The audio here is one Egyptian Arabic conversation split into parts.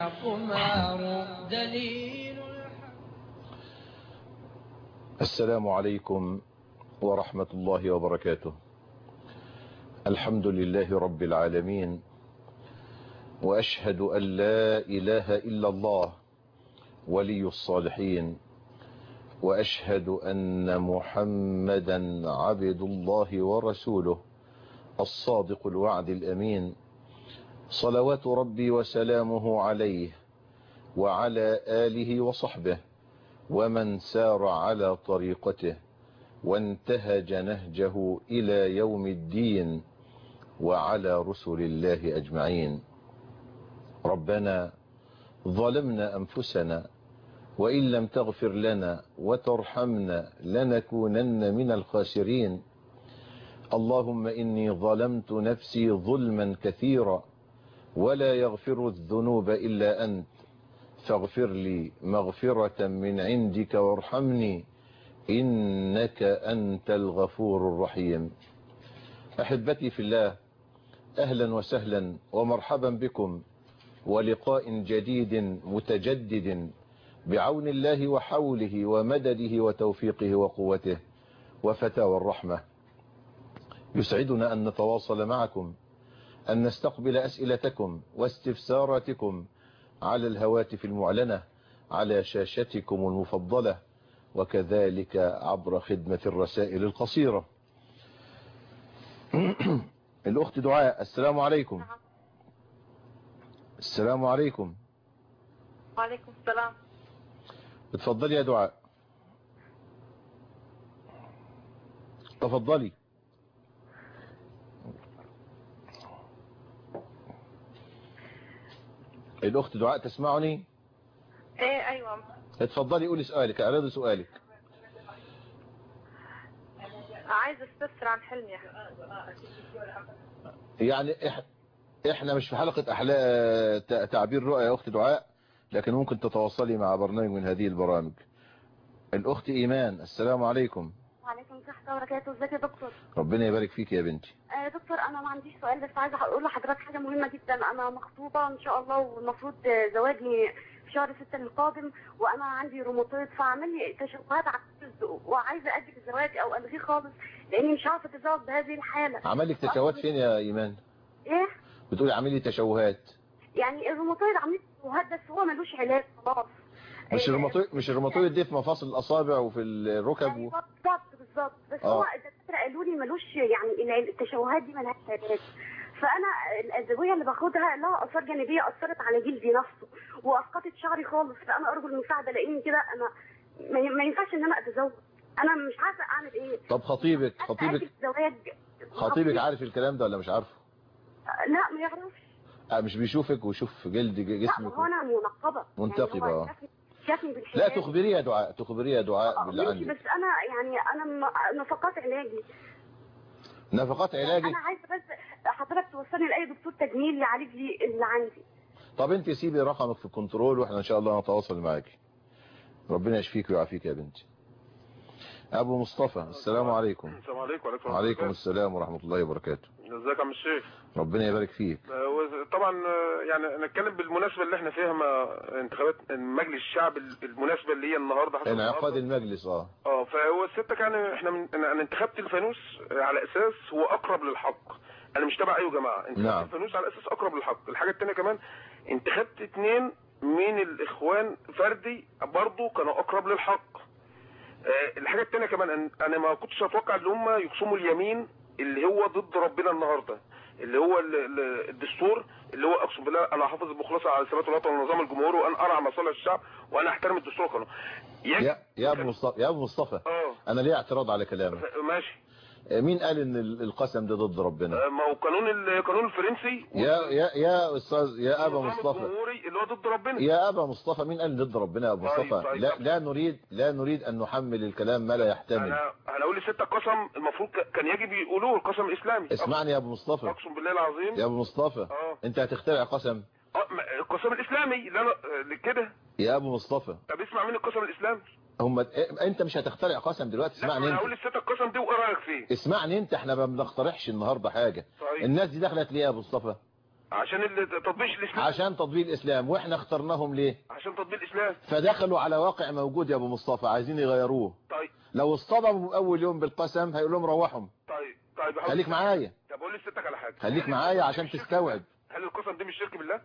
قمار دليل السلام عليكم ورحمة الله وبركاته الحمد لله رب العالمين وأشهد أن لا إله إلا الله ولي الصالحين وأشهد أن محمدا عبد الله ورسوله الصادق الوعد الأمين صلوات ربي وسلامه عليه وعلى آله وصحبه ومن سار على طريقته وانتهج نهجه إلى يوم الدين وعلى رسل الله أجمعين ربنا ظلمنا أنفسنا وإن لم تغفر لنا وترحمنا لنكونن من الخاسرين اللهم إني ظلمت نفسي ظلما كثيرا ولا يغفر الذنوب إلا أنت فاغفر لي مغفرة من عندك وارحمني إنك أنت الغفور الرحيم أحبتي في الله أهلا وسهلا ومرحبا بكم ولقاء جديد متجدد بعون الله وحوله ومدده وتوفيقه وقوته وفتاوى الرحمة يسعدنا أن نتواصل معكم أن نستقبل أسئلتكم واستفساراتكم على الهواتف المعلنة على شاشتكم المفضلة وكذلك عبر خدمة الرسائل القصيرة الأخت دعاء السلام عليكم السلام عليكم وعليكم السلام اتفضلي يا دعاء تفضلي الأخت دعاء تسمعني ايه ايوه اتفضلي قولي سؤالك اعرضي سؤالك عايز استفسر عن حلمي يعني إح... احنا مش في حلقة احلاء تعبير رؤى يا اخت دعاء لكن ممكن تتواصلي مع برنامج من هذه البرامج الاخت ايمان السلام عليكم وعليكم الصحة وبركاته ازيك يا دكتور ربنا يبارك فيك يا بنتي آه دكتور انا ما عنديش سؤال بس عايزه اقول لحضرتك حاجه مهمه جدا انا مخطوبه ان شاء الله والمفروض زواجي في شهر 6 القادم وانا عندي روماتويد فعامل لي تشوهات على الجلد وعايزه اجل الزواج او الغيه خالص لاني مش عارفه اتزوج بهذه الحاله عمل لك تشوهات فين يا ايمان ايه بتقولي عامل لي تشوهات يعني الروماتويد عامل لي تشوهات بس هو ملوش علاج خلاص مش الروماتويد مش الروماتويد دي في مفاصل الاصابع وفي الركب و... ايوه بالظبط بالظبط بس آه. هو الدكاتره قالوا لي ملوش يعني الع- التشوهات دي ملهاش علاج فانا الادويه اللي باخدها لها اثار جانبيه اثرت على جلدي نفسه واسقطت شعري خالص فانا ارجو المساعده لان كده انا ما ي- ما ينفعش ان انا اتزوج انا مش عارفه اعمل ايه طب خطيبك عايزة خطيبك أجل الزواج خطيبك عارف الكلام ده ولا مش عارفه لا ما يعرفش آه، مش بيشوفك ويشوف جلد ج- لا جسمك هو انا منقبه منتقبة، يعني هو آه. شافني- شافني لا بالحجاب تخبريه يا دعاء تخبريه يا دعاء آه، باللي ماشي عندك بس انا يعني انا م- نفقات علاجي نفقات علاجي انا عايزه بس حضرتك توصلني لاي دكتور تجميل يعالج لي اللي عندي طب انت سيبي رقمك في الكنترول واحنا ان شاء الله نتواصل معاكي ربنا يشفيك ويعافيك يا بنتي ابو مصطفى السلام عليكم السلام عليكم وعليكم وعليكم السلام ورحمة الله وبركاته ازيك يا عم الشيخ ربنا يبارك فيك آه، وز- طبعا آه، يعني نتكلم بالمناسبه اللي احنا فيها مع انتخابات مجلس الشعب المناسبه اللي هي النهارده حصلت انعقاد النهاردة. المجلس اه اه فهو ستك يعني احنا من انا أنا انتخبت الفانوس على اساس هو اقرب للحق انا مش تبع ايوه يا جماعه انتخبت نعم. الفانوس على اساس اقرب للحق الحاجه الثانيه كمان انتخبت اتنين من الاخوان فردي برضه كانوا اقرب للحق آه، الحاجه الثانيه كمان أن- انا ما كنتش اتوقع ان هم يقسموا اليمين اللي هو ضد ربنا النهارده اللي هو ال- ال- الدستور اللي هو اقسم بالله انا احافظ بمخلصه على ثبات الوطن والنظام الجمهوري وان ارعى مصالح الشعب وانا احترم الدستور والقانون يجب- يا يا ابو مصطفى يا ابو مصطفى اه انا ليه اعتراض على كلامك ماشي آه، مين قال ان ال- القسم ده ضد ربنا آه، ما هو قانون القانون الفرنسي يا يا يا استاذ يا ابا والنظام مصطفى الجمهوري اللي هو ضد ربنا يا ابا مصطفى مين قال ضد ربنا يا ابو طيب، مصطفى طيب. لا لا نريد لا نريد ان نحمل الكلام ما لا يحتمل انا انا اقول لستة قسم المفروض ك- كان يجب يقولوه القسم الاسلامي اسمعني يا ابو مصطفى اقسم بالله العظيم يا ابو مصطفى اه انت هتخترع قسم آه، ما- القسم الاسلامي اللي انا آه، كده يا ابو مصطفى طب اسمع مني القسم الاسلامي هم انت مش هتخترع قسم دلوقتي لا اسمعني انا انت هقول لستة القسم دي وايه رايك فيه اسمعني انت احنا ما بنقترحش النهارده حاجه طيب الناس دي دخلت ليه يا ابو مصطفى عشان ال- تطبيق الاسلام عشان تطبيق الاسلام واحنا اخترناهم ليه عشان تطبيق الاسلام فدخلوا على واقع موجود يا ابو مصطفى عايزين يغيروه طيب لو اصطدموا اول يوم بالقسم هيقول لهم روحهم طيب طيب هقول- خليك معايا طب قول لي ستك على حاجه خليك هل معايا القسم عشان دي مش شرك تستوعب. بالله؟ هل القسم دي مش شرك بالله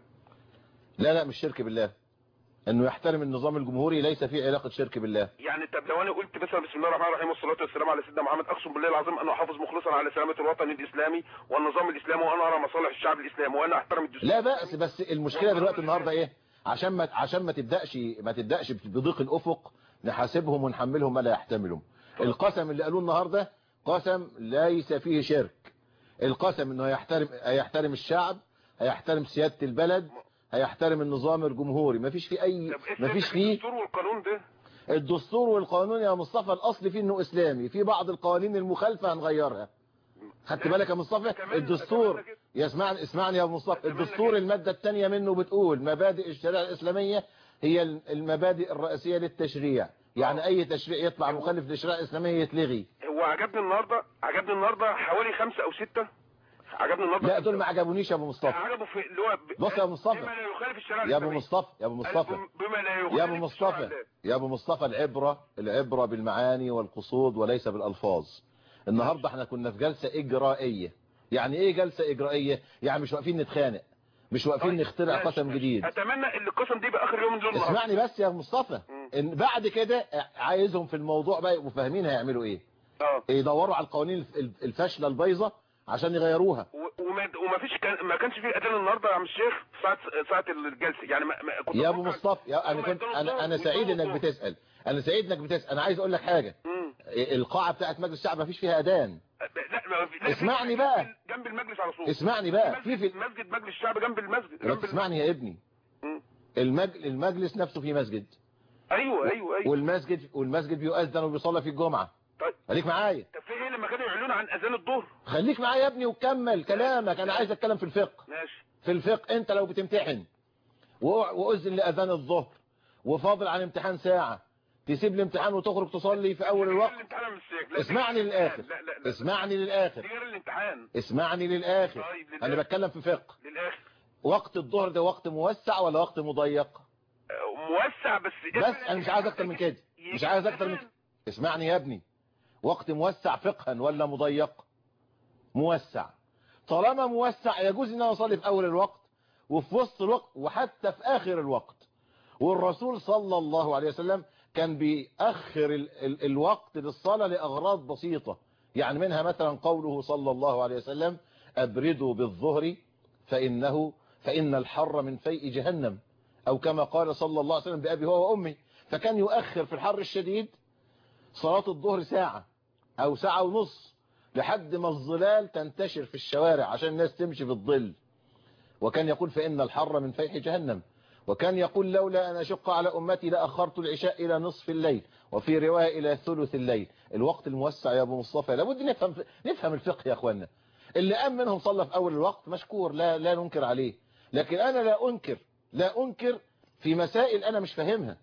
لا لا مش شرك بالله انه يحترم النظام الجمهوري ليس فيه علاقة شرك بالله يعني طب لو انا قلت مثلا بسم الله الرحمن الرحيم والصلاه والسلام على سيدنا محمد اقسم بالله العظيم ان احافظ مخلصا على سلامه الوطن الاسلامي والنظام الاسلامي وانا ارى مصالح الشعب الاسلامي وانا احترم الدستور لا بأس بس المشكلة دلوقتي النهاردة ايه عشان ما عشان ما تبدأش ما تبدأش بضيق الافق نحاسبهم ونحملهم ما لا يحتملهم القسم اللي قالوه النهاردة قسم ليس فيه شرك القسم انه هيحترم هيحترم الشعب هيحترم سيادة البلد هيحترم النظام الجمهوري ما فيش فيه اي طب ايه ما فيش سر فيه الدستور والقانون ده الدستور والقانون يا مصطفى الاصل فيه انه اسلامي في بعض القوانين المخالفة هنغيرها خدت بالك يا مصطفى أتمنى- الدستور أتمنى كده. يسمعني اسمعني يا ابو مصطفى أتمنى الدستور كده. المادة الثانية منه بتقول مبادئ الشريعة الإسلامية هي المبادئ الرئيسية للتشريع يعني أي تشريع يطلع مخالف للشريعة الإسلامية يتلغي هو عجبني النهارده عجبني النهارده حوالي خمسة او ستة عجبني النهارده لا دول ما عجبونيش يا ابو مصطفى عجبوا في اللي هو ب- بص يا أبو مصطفى. بما لا يخالف الشريعه يا ابو الإسلامية. مصطفى يا ابو مصطفى بما لا يخالف يا ابو الشريعة مصطفى الإسلامية. يا ابو مصطفى العبرة العبرة بالمعاني والقصود وليس بالألفاظ النهاردة احنا كنا في جلسة إجرائية يعني ايه جلسة إجرائية يعني مش واقفين نتخانق مش واقفين طيب، نخترع ماشي، قسم ماشي. جديد اتمنى ان القسم دي يبقى اخر يوم من دول النهارده اسمعني بس يا مصطفى مم. ان بعد كده عايزهم في الموضوع بقى يبقوا فاهمين هيعملوا ايه اه يدوروا على القوانين الف- الفاشله البايظه عشان يغيروها و- وما وما فيش كان ما كانش في اذان النهارده يا عم الشيخ ساعه ساعه الجلسه يعني ما ما كنت يا ابو بفكر- مصطفى يا انا هم كنت يدوا انا الظهر انا سعيد ويدوا انك الظهر. بتسال انا سعيد انك بتسال انا عايز اقول لك حاجه مم. القاعه بتاعت مجلس الشعب ما فيش فيها اذان لا ما في لا، اسمعني في- بقى. جنب المجلس على طول اسمعني بقى في في مسجد مجلس الشعب جنب المسجد لا جنب تسمعني يا ابني مم. المج... المجلس نفسه فيه مسجد ايوه ايوه ايوه والمسجد والمسجد بيؤذن وبيصلى في الجمعه طيب خليك معايا طب في ايه لما كانوا يعلنوا عن اذان الظهر خليك معايا يا ابني وكمل كلامك انا عايز اتكلم في الفقه ماشي في الفقه انت لو بتمتحن و- واذن لاذان الظهر وفاضل عن امتحان ساعة تسيب الامتحان وتخرج تصلي في اول دي غير الوقت الامتحان من السيف. لا، دي اسمعني غير الامتحان. للاخر لا لا لا اسمعني دي للاخر غير الامتحان اسمعني للاخر طيب للآخر. انا بتكلم في فقه للاخر وقت الظهر ده وقت موسع ولا وقت مضيق آه، موسع بس بس انا مش عايز اكتر من كده مش عايز اكتر من كده اسمعني يا ابني وقت موسع فقها ولا مضيق موسع طالما موسع يجوز ان انا اصلي في اول الوقت وفي وسط الوقت وحتى في اخر الوقت والرسول صلى الله عليه وسلم كان بيأخر ال ال الوقت للصلاة لأغراض بسيطة يعني منها مثلا قوله صلى الله عليه وسلم أبردوا بالظهر فإنه فإن الحر من فيء جهنم أو كما قال صلى الله عليه وسلم بأبي هو وأمي فكان يؤخر في الحر الشديد صلاة الظهر ساعة أو ساعة ونص لحد ما الظلال تنتشر في الشوارع عشان الناس تمشي في الظل وكان يقول فإن الحر من فيح جهنم وكان يقول لولا أن أشق على أمتي لأخرت العشاء إلى نصف الليل وفي رواية إلى ثلث الليل الوقت الموسع يا أبو مصطفى لابد نفهم نفهم الفقه يا أخوانا اللي قام منهم صلى في أول الوقت مشكور لا لا ننكر عليه لكن أنا لا أنكر لا أنكر في مسائل أنا مش فاهمها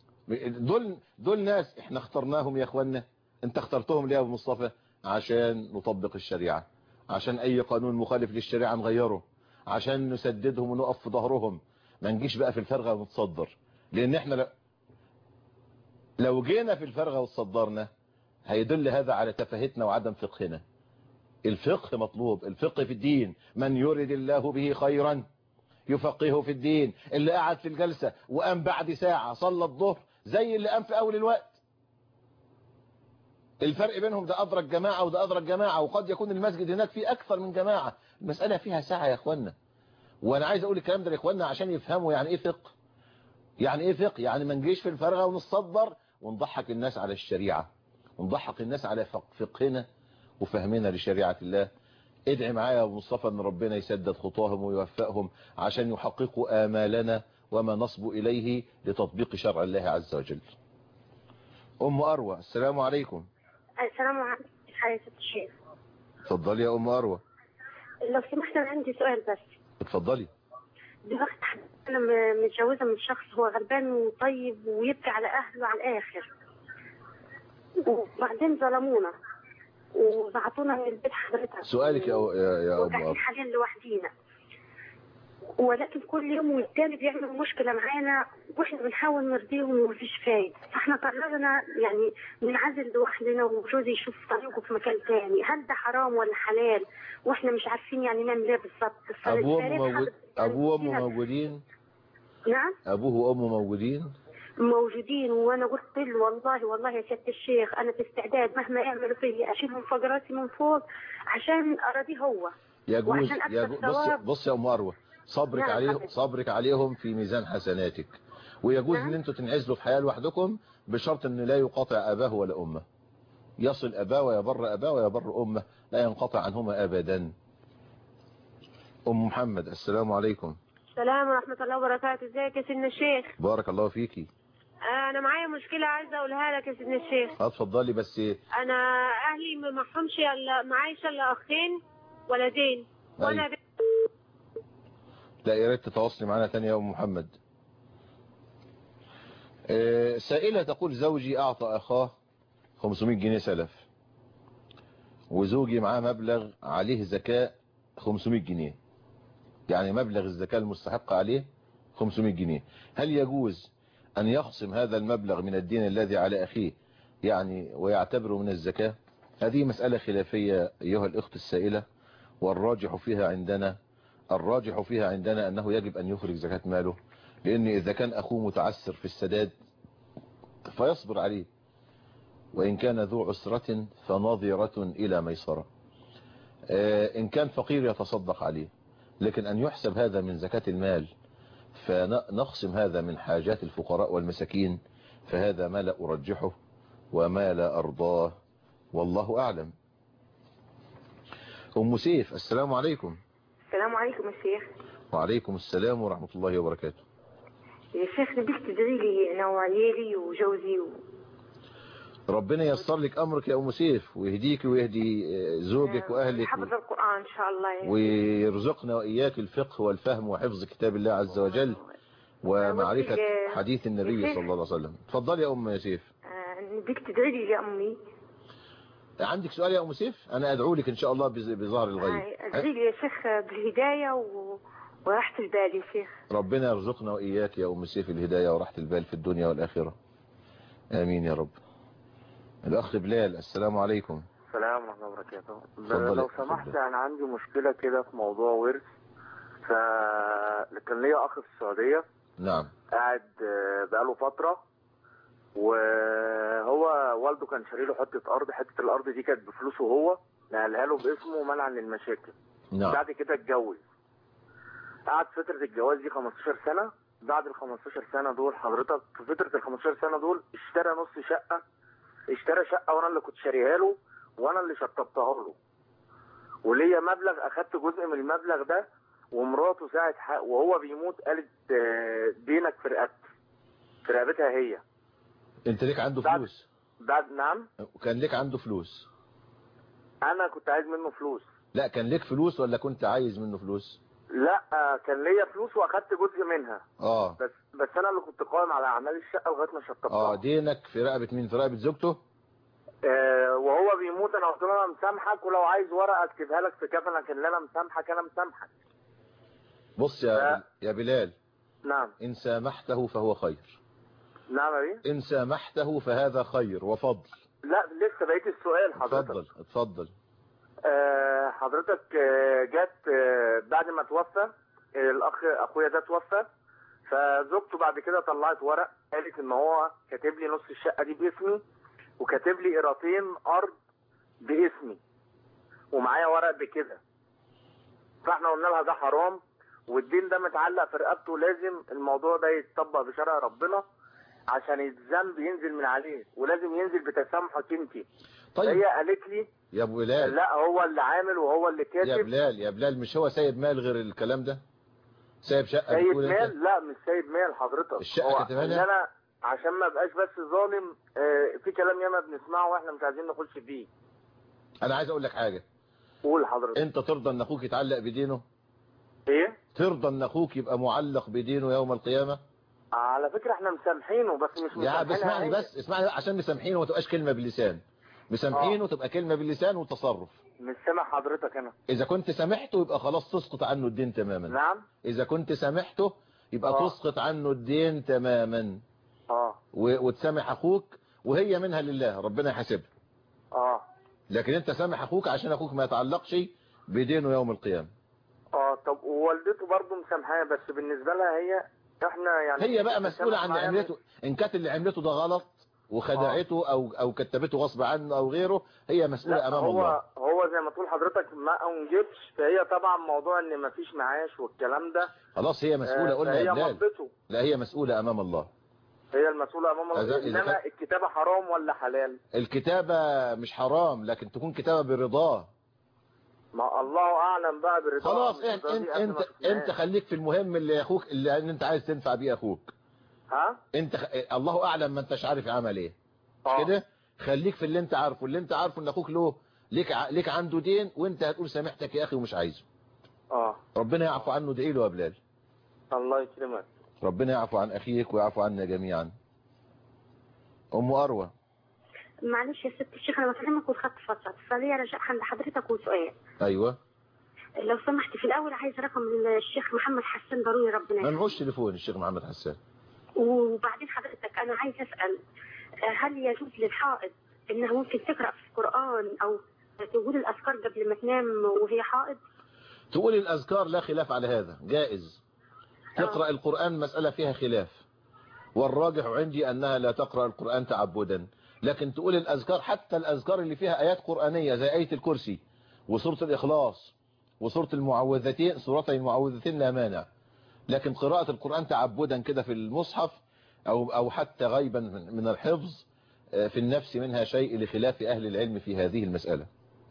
دول دول ناس احنا اخترناهم يا اخوانا انت اخترتهم ليه يا ابو مصطفى عشان نطبق الشريعة عشان اي قانون مخالف للشريعة نغيره عشان نسددهم ونقف في ظهرهم ما نجيش بقى في الفرغة ونتصدر لان احنا ل... لو جينا في الفرغة وتصدرنا هيدل هذا على تفاهتنا وعدم فقهنا الفقه مطلوب الفقه في الدين من يرد الله به خيرا يفقهه في الدين اللي قعد في الجلسة وقام بعد ساعة صلى الظهر زي اللي قام في أول الوقت الفرق بينهم ده أدرك جماعة وده أدرك جماعة وقد يكون المسجد هناك فيه أكثر من جماعة المسألة فيها ساعة يا أخوانا وأنا عايز أقول الكلام ده لإخواننا عشان يفهموا يعني إيه فقه يعني إيه فقه يعني ما نجيش في الفرغة ونصدر ونضحك الناس على الشريعة ونضحك الناس على فقهنا وفهمنا لشريعة الله ادعي معايا يا ابو مصطفى ان ربنا يسدد خطاهم ويوفقهم عشان يحققوا آمالنا وما نصب إليه لتطبيق شرع الله عز وجل أم أروى السلام عليكم السلام عليكم يا ست الشيخ اتفضلي يا أم أروى لو سمحت انا عندي سؤال بس اتفضلي دلوقتي انا م- متجوزه من شخص هو غلبان وطيب ويبكي على اهله على الاخر وبعدين ظلمونا وبعتونا من البيت حضرتك سؤالك يا يا, يا أم وقاعدين أروى حاليا لوحدينا ولكن كل يوم والتاني بيعملوا مشكلة معانا واحنا بنحاول نرضيهم ومفيش فايدة فاحنا قررنا يعني ننعزل لوحدنا وجوزي يشوف طريقه في مكان تاني هل ده حرام ولا حلال واحنا مش عارفين يعني نعمل ايه بالظبط ابوه فيا ريت وامه موجود حضرتك ابوه وامه تدينا- موجودين نعم ابوه وامه موجودين موجودين وانا قلت له والله والله يا سياده الشيخ انا في استعداد مهما يعملوا فيا اشيلهم فوق راسي من فوق عشان اراضيه هو يجوز وعشان أكسب يجوز بص ثواب. بص يا ام اروى صبرك نعم، عليهم حبيبي. صبرك عليهم في ميزان حسناتك ويجوز نعم. ان انتوا تنعزلوا في حياه لوحدكم بشرط ان لا يقاطع اباه ولا امه يصل اباه ويبر اباه ويبر امه لا ينقطع عنهما ابدا ام محمد السلام عليكم السلام ورحمة الله وبركاته ازيك يا سيدنا الشيخ بارك الله فيكي آه، انا معايا مشكلة عايزة اقولها لك يا سيدنا الشيخ اتفضلي بس انا اهلي ما معهمش الا معايش الا اخين ولدين وانا أيوة. لا يا ريت تتواصلي معنا تاني يا ام محمد آه، سائلة تقول زوجي اعطى اخاه 500 جنيه سلف وزوجي معاه مبلغ عليه زكاة 500 جنيه يعني مبلغ الزكاة المستحق عليه 500 جنيه هل يجوز أن يخصم هذا المبلغ من الدين الذي على أخيه يعني ويعتبره من الزكاة هذه مسألة خلافية أيها الأخت السائلة والراجح فيها عندنا الراجح فيها عندنا أنه يجب أن يخرج زكاة ماله لأن إذا كان أخوه متعسر في السداد فيصبر عليه وإن كان ذو عسرة فناظرة إلى ميسرة آه، إن كان فقير يتصدق عليه لكن أن يحسب هذا من زكاة المال فنقسم هذا من حاجات الفقراء والمساكين فهذا ما لا أرجحه وما لا أرضاه والله أعلم أم سيف السلام عليكم السلام عليكم يا شيخ وعليكم السلام ورحمة الله وبركاته يا شيخ نبيك تدعي لي انا وعيالي وجوزي و... ربنا ييسر لك أمرك يا أم سيف ويهديك ويهدي آه، زوجك وأهلك حفظ القرآن ان شاء الله يا ويرزقنا وإياك الفقه والفهم وحفظ كتاب الله عز وجل ومعرفة ودي- حديث النبي صلى الله عليه وسلم تفضل يا أم سيف آه، نبيك تدعي لي لامي عندك سؤال يا أم سيف أنا أدعو لك إن شاء الله بز- بظهر الغيب آه، ادعي لي يا شيخ بالهدايه و... وراحه البال يا شيخ ربنا يرزقنا وإياك يا أم سيف الهداية وراحة البال في الدنيا والآخرة آمين يا رب الأخ بلال السلام عليكم السلام ورحمة الله وبركاته اتفضل، لو اتفضل. سمحت أنا عندي مشكلة كده في موضوع ورث ف كان ليا أخ في السعودية نعم قاعد آه، بقاله فترة وهو والده كان شاري له حتة أرض حتة الأرض دي كانت بفلوسه هو نقلها له باسمه منعا للمشاكل نعم بعد كده اتجوز قعد فترة الجواز دي 15 سنة بعد ال 15 سنة دول حضرتك في فترة ال 15 سنة دول اشترى نص شقة اشترى شقة وانا اللي كنت شاريها له وانا اللي شطبتها له وليا مبلغ اخدت جزء من المبلغ ده ومراته ساعة حق وهو بيموت قالت آه، دينك في رقبتي في رقبتها هي أنت ليك عنده بعد- فلوس بعد نعم كان ليك عنده فلوس انا كنت عايز منه فلوس لا كان ليك فلوس ولا كنت عايز منه فلوس لا آه، كان ليا فلوس واخدت جزء منها اه بس بس انا اللي كنت قائم على اعمال الشقه لغايه ما شطبتها اه دينك في رقبة مين في رقبة زوجته آه، وهو بيموت انا قلت له انا مسامحك ولو عايز ورقه اكتبها لك في كفنك ان انا مسامحك انا مسامحك بص يا لا. يا بلال نعم إن سامحته فهو خير نعم يا بيه إن سامحته فهذا خير وفضل لا لسه بقيت السؤال حضرتك اتفضل اتفضل آه، حضرتك آه، جت آه، بعد ما توفى آه، الاخ اخويا ده توفى فزوجته بعد كده طلعت ورق قالت ان هو كاتب لي نص الشقه دي باسمي وكاتب لي قيراطين ارض باسمي ومعايا ورق بكده فاحنا قلنا لها ده حرام والدين ده متعلق في رقبته لازم الموضوع ده يتطبق بشرع ربنا عشان الذنب ينزل من عليه ولازم ينزل بتسامحك انت طيب هي قالت لي يا ابو بلال لا هو اللي عامل وهو اللي يا كاتب بلال يا بلال مش هو سايب مال غير الكلام ده سايب شقة سايب بتقول انت مال لا مش سايب مال حضرتك الشقة هو كاتبها ان لها؟ انا عشان ما بقاش بس ظالم آه، في كلام ياما بنسمعه واحنا مش عايزين نخش فيه انا عايز اقول لك حاجة قول حضرتك انت ترضى ان اخوك يتعلق بدينه ايه ترضى ان اخوك يبقى معلق بدينه يوم القيامة على فكره احنا مسامحينه بس مش يا مسامحينها اسمعني هي. بس اسمعني عشان مسامحينه وما تبقاش كلمة باللسان مسامحينه تبقى كلمة باللسان وتصرف مش سامع حضرتك انا إذا كنت سامحته يبقى خلاص تسقط عنه الدين تماما نعم إذا كنت سامحته يبقى آه. تسقط عنه الدين تماما اه و- وتسامح أخوك وهي منها لله ربنا يحاسبها اه لكن أنت سامح أخوك عشان أخوك ما يتعلقش بدينه يوم القيامة اه طب ووالدته برضه مسامحاه بس بالنسبه لها هي احنا يعني هي بقى مسؤولة عن اللي معايا عملته إن كانت اللي عملته ده غلط وخدعته أو أو كتبته غصب عنه أو غيره هي مسؤولة لا أمام هو الله هو زي ما تقول حضرتك ما انجبش فهي طبعا موضوع ان ما فيش معاش والكلام ده خلاص هي مسؤولة آه، قلنا فهي يا بلال مضته لا هي مسؤولة أمام الله هي المسؤوله امام إذا- الله إذا انما كان- الكتابه حرام ولا حلال الكتابة مش حرام لكن تكون كتابة برضاه ما الله اعلم بقى برضا خلاص مش انت برضا انت دي قد ما انت, شفناها. انت خليك في المهم اللي اخوك اللي انت عايز تنفع بيه اخوك ها انت خ... الله اعلم ما انتش عارف عمل ايه مش آه. كده خليك في اللي انت عارفه اللي انت عارفه ان اخوك له ليك ع... ليك عنده دين وانت هتقول سامحتك يا اخي ومش عايزه اه ربنا يعفو عنه ادعي له يا بلال الله يكرمك ربنا يعفو عن اخيك ويعفو عنا جميعا ام اروى معلش يا ست الشيخ انا بكلمك والخط فصل فليا رجاء عند حضرتك وسؤال ايوه لو سمحت في الاول عايز رقم الشيخ محمد حسان ضروري ربنا ما يحفظه. معوش تليفون الشيخ محمد حسان وبعدين حضرتك انا عايز اسال آه، هل يجوز للحائض انها ممكن تقرا في القران او تقول الاذكار قبل ما تنام وهي حائض تقول الأذكار لا خلاف على هذا جائز تقرأ القرآن مسألة فيها خلاف والراجح عندي أنها لا تقرأ القرآن تعبدا لكن تقول الأذكار حتى الأذكار اللي فيها آيات قرآنية زي آية الكرسي وسورة الإخلاص وسورة المعوذتين سورتين المعوذتين لا مانع لكن قراءة القرآن تعبدا كده في المصحف أو, أو حتى غيبا من من الحفظ آه، في النفس منها شيء لخلاف أهل العلم في هذه المسألة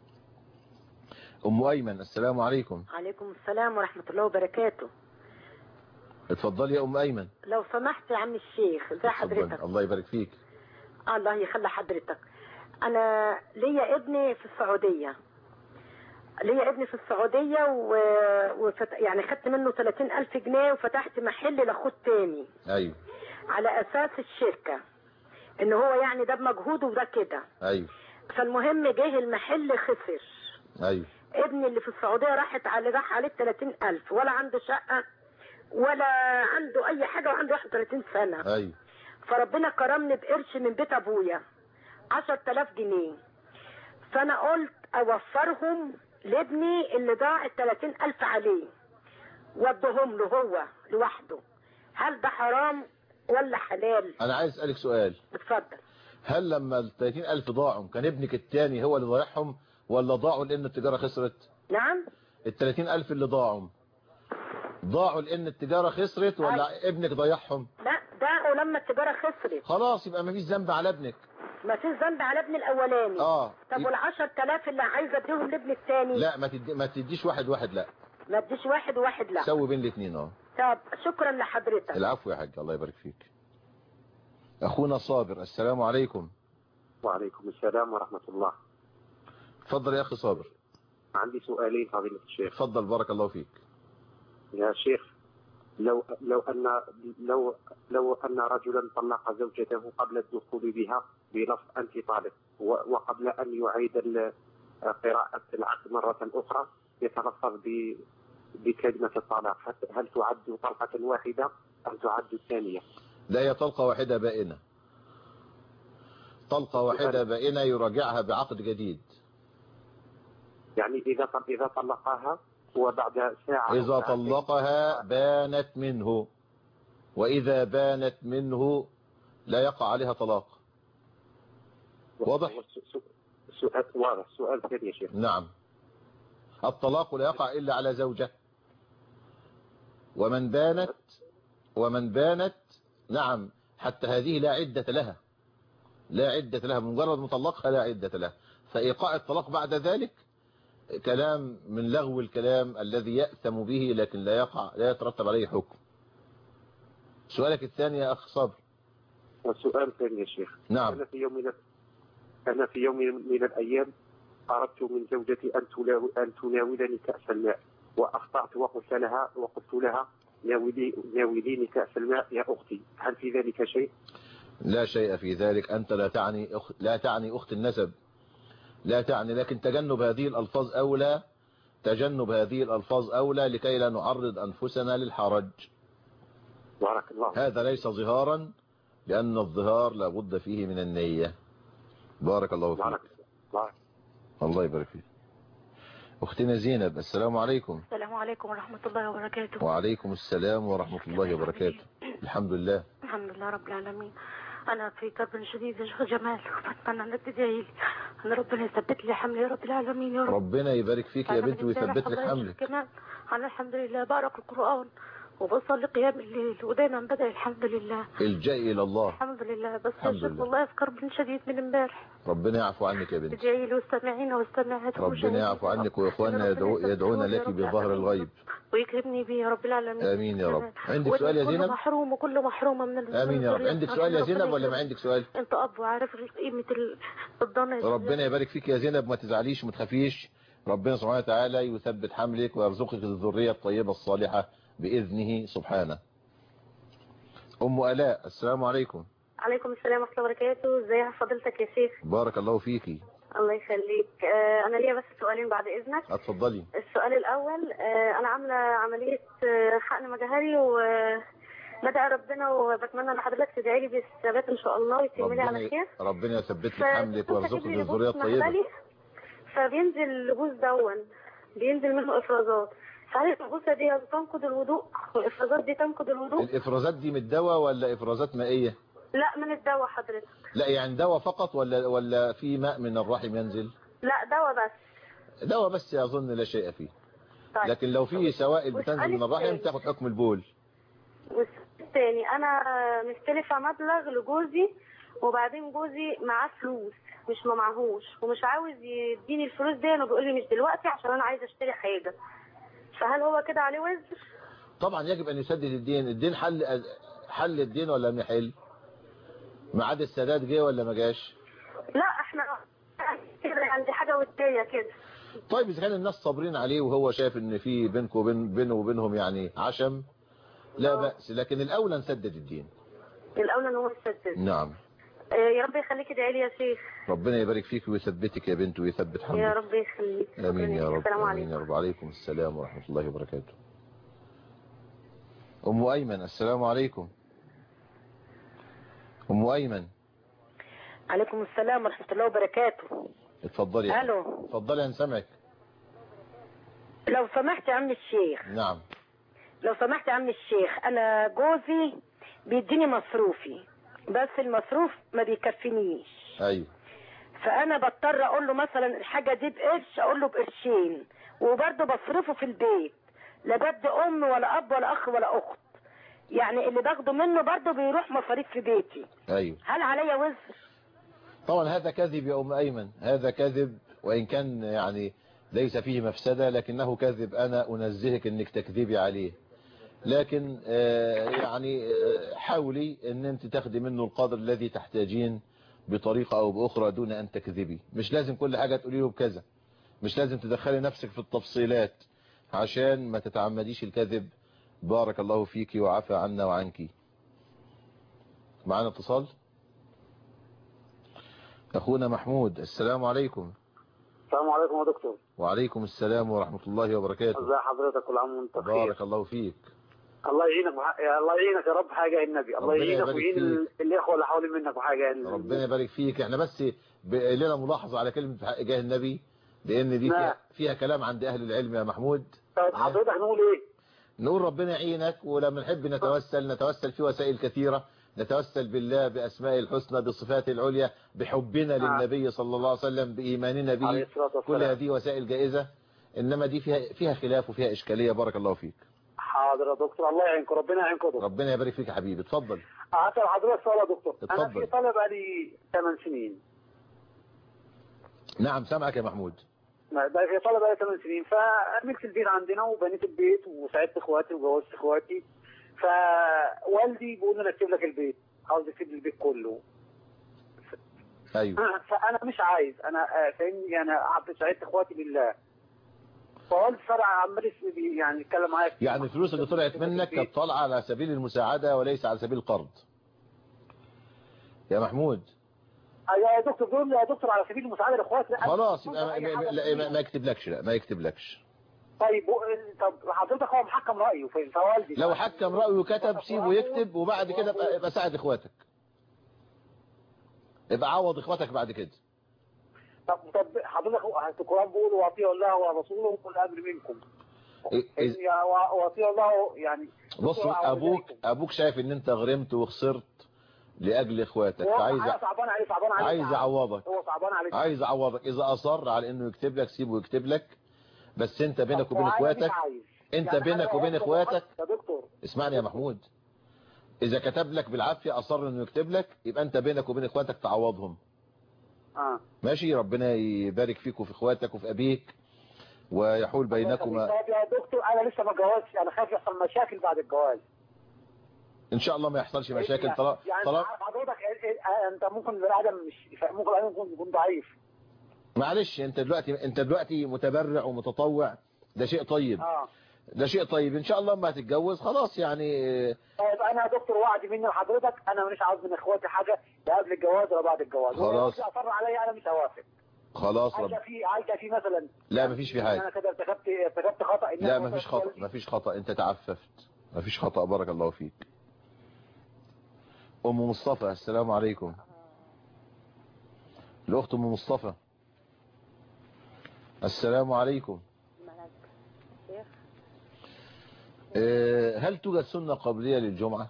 أم أيمن السلام عليكم عليكم السلام ورحمة الله وبركاته اتفضلي يا أم أيمن لو سمحت يا عم الشيخ ازي حضرتك اتفضلي. الله يبارك فيك الله يخلي حضرتك انا ليا ابني في السعودية ليا ابني في السعودية و... وفت... يعني خدت منه 30 ألف جنيه وفتحت محل لأخوه تاني أيوه على أساس الشركة إن هو يعني ده بمجهوده وده كده أيوه فالمهم جه المحل خسر أيوه ابني اللي في السعودية راحت على راح عليه 30 ألف ولا عنده شقة ولا عنده أي حاجة وعنده 31 سنة أيوه فربنا كرمني بقرش من بيت أبويا 10000 جنيه فأنا قلت أوفرهم لابني اللي ضاع ال 30 ألف عليه وادهم له هو لوحده هل ده حرام ولا حلال أنا عايز أسألك سؤال اتفضل هل لما ال 30000 ضاعوا كان ابنك التاني هو اللي ضايعهم ولا ضاعوا لأن التجارة خسرت نعم ال 30000 اللي ضاعوا ضاعوا لأن التجارة خسرت ولا ابنك ضيعهم لا ده ولما التجارة خسرت خلاص يبقى مفيش ذنب على ابنك ما فيش ذنب على ابني الأولاني اه طب وال 10000 اللي عايزة اديهم لابني التاني لا ما تدي ما تديش واحد واحد لا ما اديش واحد وواحد لا سوي بين الاثنين اه طب شكرا لحضرتك العفو يا حاج الله يبارك فيك اخونا صابر السلام عليكم وعليكم السلام ورحمة الله اتفضل يا اخي صابر عندي سؤالين فضيلة الشيخ اتفضل بارك الله فيك يا شيخ لو لو أن لو لو أن رجلا طلق زوجته قبل الدخول بها بلفظ أنت طالق و- وقبل أن يعيد ال- قراءة العقد مرة أخرى يتلفظ ب بكلمة الطلاق هل- هل تعد طلقة واحدة أم تعد الثانية؟ لا هي طلقة واحدة بائنة طلقة واحدة بائنة يراجعها بعقد جديد يعني إذا طل- إذا طلقها وبعد ساعة أو إذا ساعتين طلقها بانت منه وإذا بانت منه لا يقع عليها طلاق واضح؟ سؤال واضح سؤال ثاني يا شيخ نعم الطلاق لا يقع إلا على زوجة ومن بانت ومن بانت نعم حتى هذه لا عدة لها لا عدة لها مجرد مطلقها لا عدة لها فإيقاع الطلاق بعد ذلك كلام من لغو الكلام الذي يأثم به لكن لا يقع لا يترتب عليه حكم سؤالك الثاني يا أخ صبر وسؤال ثاني يا شيخ نعم أنا في يوم من أنا في يوم من الأيام أردت من زوجتي أن تلاو... أن تناولني كأس الماء وأخطأت وقلت لها وقلت لها ناولي ناوليني كأس الماء يا أختي هل في ذلك شيء؟ لا شيء في ذلك أنت لا تعني أخت لا تعني أخت النسب لا تعني لكن تجنب هذه الألفاظ أولى تجنب هذه الألفاظ أولى لكي لا نعرض أنفسنا للحرج بارك الله هذا ليس ظهارا لأن الظهار لابد فيه من النية بارك الله فيك بارك بارك الله يبارك فيك أختنا زينب السلام عليكم السلام عليكم ورحمة الله وبركاته وعليكم السلام ورحمة الله وبركاته الحمد لله الحمد لله رب العالمين أنا في كرب شديد يا شيخ جمال وبتمنى أن تدعي لي أن ربنا يثبت لي حملي يا رب العالمين يا رب ربنا يبارك فيك يا أنا بنت من امبارح ويثبت لك الله يا حملك شيخ جمال أنا الحمد لله بقرأ القرآن وبصلي قيام الليل ودايما بدأ الحمد لله الجئي إلى الله الحمد لله بس يا الحمد شيخ لله. والله في كرب شديد من امبارح ربنا يعفو عنك يا بنت ادعي لي واستمعين واستمعات ربنا يعفو عنك وإخواننا يدعو يدعون لك بظهر الغيب ويكرمني بيه يا رب العالمين آمين يا رب عندك سؤال يا كل زينب محروم وكل محرومة من ال- آمين يا رب من عندك الذرية. سؤال يا ربنا زينب ولا ما يكرمك. عندك سؤال انت اب وعارف قيمة ال- الضنا يا ربنا زينب. يبارك فيك يا زينب ما تزعليش وما تخافيش ربنا سبحانه وتعالى يثبت حملك ويرزقك الذرية الطيبة الصالحة بإذنه سبحانه أم ألاء السلام عليكم عليكم السلام ورحمة الله وبركاته ازي فضيلتك يا شيخ بارك الله فيكي الله يخليك آه، انا ليا بس سؤالين بعد اذنك اتفضلي السؤال الاول آه، انا عامله عمليه آه، حقن مجهري وبدعي ربنا وبتمنى ان حضرتك تدعي لي بالثبات ان شاء الله ويتم لي على ربنا خير ربنا يثبت لك ف- حملك كنت ويرزقك أجيب لي الذرية بوس الطيبة مهبلي، فبينزل البوس دون بينزل منه افرازات فهل البوسه دي تنقض الوضوء والافرازات دي تنقض الوضوء الإفرازات دي من الدواء ولا إفرازات مائية لا من الدواء حضرتك لا يعني دواء فقط ولا ولا في ماء من الرحم ينزل لا دواء بس دواء بس أظن لا شيء فيه طيب لكن لو في سوائل والسؤال بتنزل من الرحم الثاني. تاخد حكم البول والتاني انا مستلفه مبلغ لجوزي وبعدين جوزي معاه فلوس مش ما معهوش ومش عاوز يديني الفلوس دي وبيقول لي مش دلوقتي عشان انا عايز اشتري حاجه فهل هو كده عليه وزر طبعا يجب أن يسدد الدين الدين حل حل الدين ولا لم يحل ميعاد السداد جه ولا ما جاش لا احنا كده يعني دي حاجه وديه كده طيب إذا كان الناس صابرين عليه وهو شايف إن في بينكم وبين بينه وبينهم يعني عشم لا بأس لكن الأولى نسدد الدين الاولى ان هو يسدد نعم آه، يا رب يخليك ادعي لي يا شيخ ربنا يبارك فيك ويثبتك يا بنت ويثبت يا حمدك رب يخليك امين يا رب السلام امين عليكم يا رب عليكم السلام ورحمة الله وبركاته ام ايمن السلام عليكم ام ايمن عليكم السلام ورحمة الله وبركاته اتفضلي يا الو حبيبي. اتفضلي هنسمعك لو سمحت يا عم الشيخ نعم لو سمحت يا عم الشيخ انا جوزي بيديني مصروفي بس المصروف ما بيكفينيش ايوه فانا بضطر اقول له مثلا الحاجه دي بقرش اقول له بقرشين وبرضه بصرفه في البيت لا بدي ام ولا اب ولا اخ ولا اخت يعني اللي باخده منه برضه بيروح مصاريف في بيتي ايوه هل عليا وزر طبعا هذا كذب يا ام ايمن هذا كذب وان كان يعني ليس فيه مفسدة لكنه كذب انا انزهك انك تكذبي عليه لكن آه، يعني آه، حاولي ان انت تاخدي منه القدر الذي تحتاجين بطريقة او باخرى دون ان تكذبي مش لازم كل حاجة تقولي له بكذا مش لازم تدخلي نفسك في التفصيلات عشان ما تتعمديش الكذب بارك الله فيك وعفى عنا وعنك معنا اتصال اخونا محمود السلام عليكم السلام عليكم يا دكتور وعليكم السلام ورحمة الله وبركاته ازي حضرتك كل عام وانت بخير بارك الله فيك الله يعينك وح... يا الله يعينك يا رب حاجه النبي الله ربنا يعينك يبارك ويعين فيك. ال- الاخوه اللي حوالين منك وحاجه ربنا يبارك فيك احنا بس ب- لنا ملاحظة على كلمة في حق جاه النبي لان دي نعم. فيها, فيها كلام عند اهل العلم يا محمود طيب حضرتك نقول ايه نقول ربنا يعينك ولما نحب نتوسل نتوسل في وسائل كثيرة نتوسل بالله بأسماء الحسنى بصفاته العليا بحبنا نعم. للنبي صلى الله عليه وسلم بإيماننا عليه به الصلاه كل والسلام هذه وسائل جائزة إنما دي فيها فيها خلاف وفيها إشكالية بارك الله فيك حاضر يا دكتور الله يعينكم ربنا يعينكم يا دكتور ربنا يبارك فيك يا حبيبي اتفضل هسأل حضرتك سؤال يا دكتور انا اتفضل. في طالب بقالي 8 سنين نعم سامعك يا محمود ما- بقى في طالب بقالي 8 سنين فعملت البيت عندنا وبنيت البيت وساعدت اخواتي وجوزت اخواتي فوالدي بيقول لي انا اكتب لك البيت عاوز يكتب لي البيت كله أيوه فانا مش عايز انا آه، فاهمني انا عبد ساعدت اخواتي بالله فوالدي صار عمال يس- يعني يتكلم معايا كتير. يعني الفلوس اللي طلعت منك كانت طالعة على سبيل المساعدة وليس على سبيل القرض يا محمود ايوه يا دكتور دول يا دكتور على سبيل المساعده لاخوات لا، خلاص أنا يبقى أي ما, ما, حاجة لا، ما, ما يكتبلكش لا ما يكتبلكش طيب و- طب حضرتك هو محكم رايه في فوالدي لو حكم رأيه وكتب سيبه يكتب وبعد كده ابقى ابقى ساعد اخواتك ابقى عوض اخواتك بعد كده طب طب حضرتك هو- القران بيقول واطيعوا الله ورسوله وكل امر منكم إيه- إيه- يا وا- واطيعوا الله يعني بص ابوك ابوك شايف ان انت غرمت وخسرت لاجل اخواتك هو فعايز أنا صعبان عليه صعبان عليه عايز يعوضك هو صعبان عليه عايز اعوضك اذا اصر على انه يكتب لك سيبه يكتب لك بس انت بينك طب وبين هو عايز اخواتك مش عايز. انت يعني بينك أنا وبين أفضل اخواتك يا دكتور اسمعني يا محمود اذا كتب لك بالعافيه اصر انه يكتب لك يبقى انت بينك وبين اخواتك تعوضهم اه ماشي ربنا يبارك فيك وفي اخواتك وفي ابيك ويحول بينكما طب يا دكتور انا لسه ما اتجوزتش انا خايف يحصل مشاكل بعد الجواز ان شاء الله ما يحصلش مشاكل طالما يعني طالما حضرتك ال- ال- انت ممكن البني ادم مش ممكن البني ادم يكون يكون ضعيف معلش انت دلوقتي انت دلوقتي متبرع ومتطوع ده شيء طيب اه ده شيء طيب ان شاء الله ما هتتجوز خلاص يعني طيب انا يا دكتور وعدي مني لحضرتك انا مش عاوز من اخواتي حاجه لا قبل الجواز ولا بعد الجواز خلاص. ولو اصر عليا انا مش هوافق خلاص عايزه رب في عايزه في مثلا لا مفيش في إن حاجه انا كده ارتكبت ارتكبت خطا إن لا أنا مفيش مثلاً خطأ مفيش خطأ انت تعففت مفيش خطأ بارك الله فيك ام مصطفى السلام عليكم الاخت ام مصطفى السلام عليكم آه، هل توجد سنة قبلية للجمعة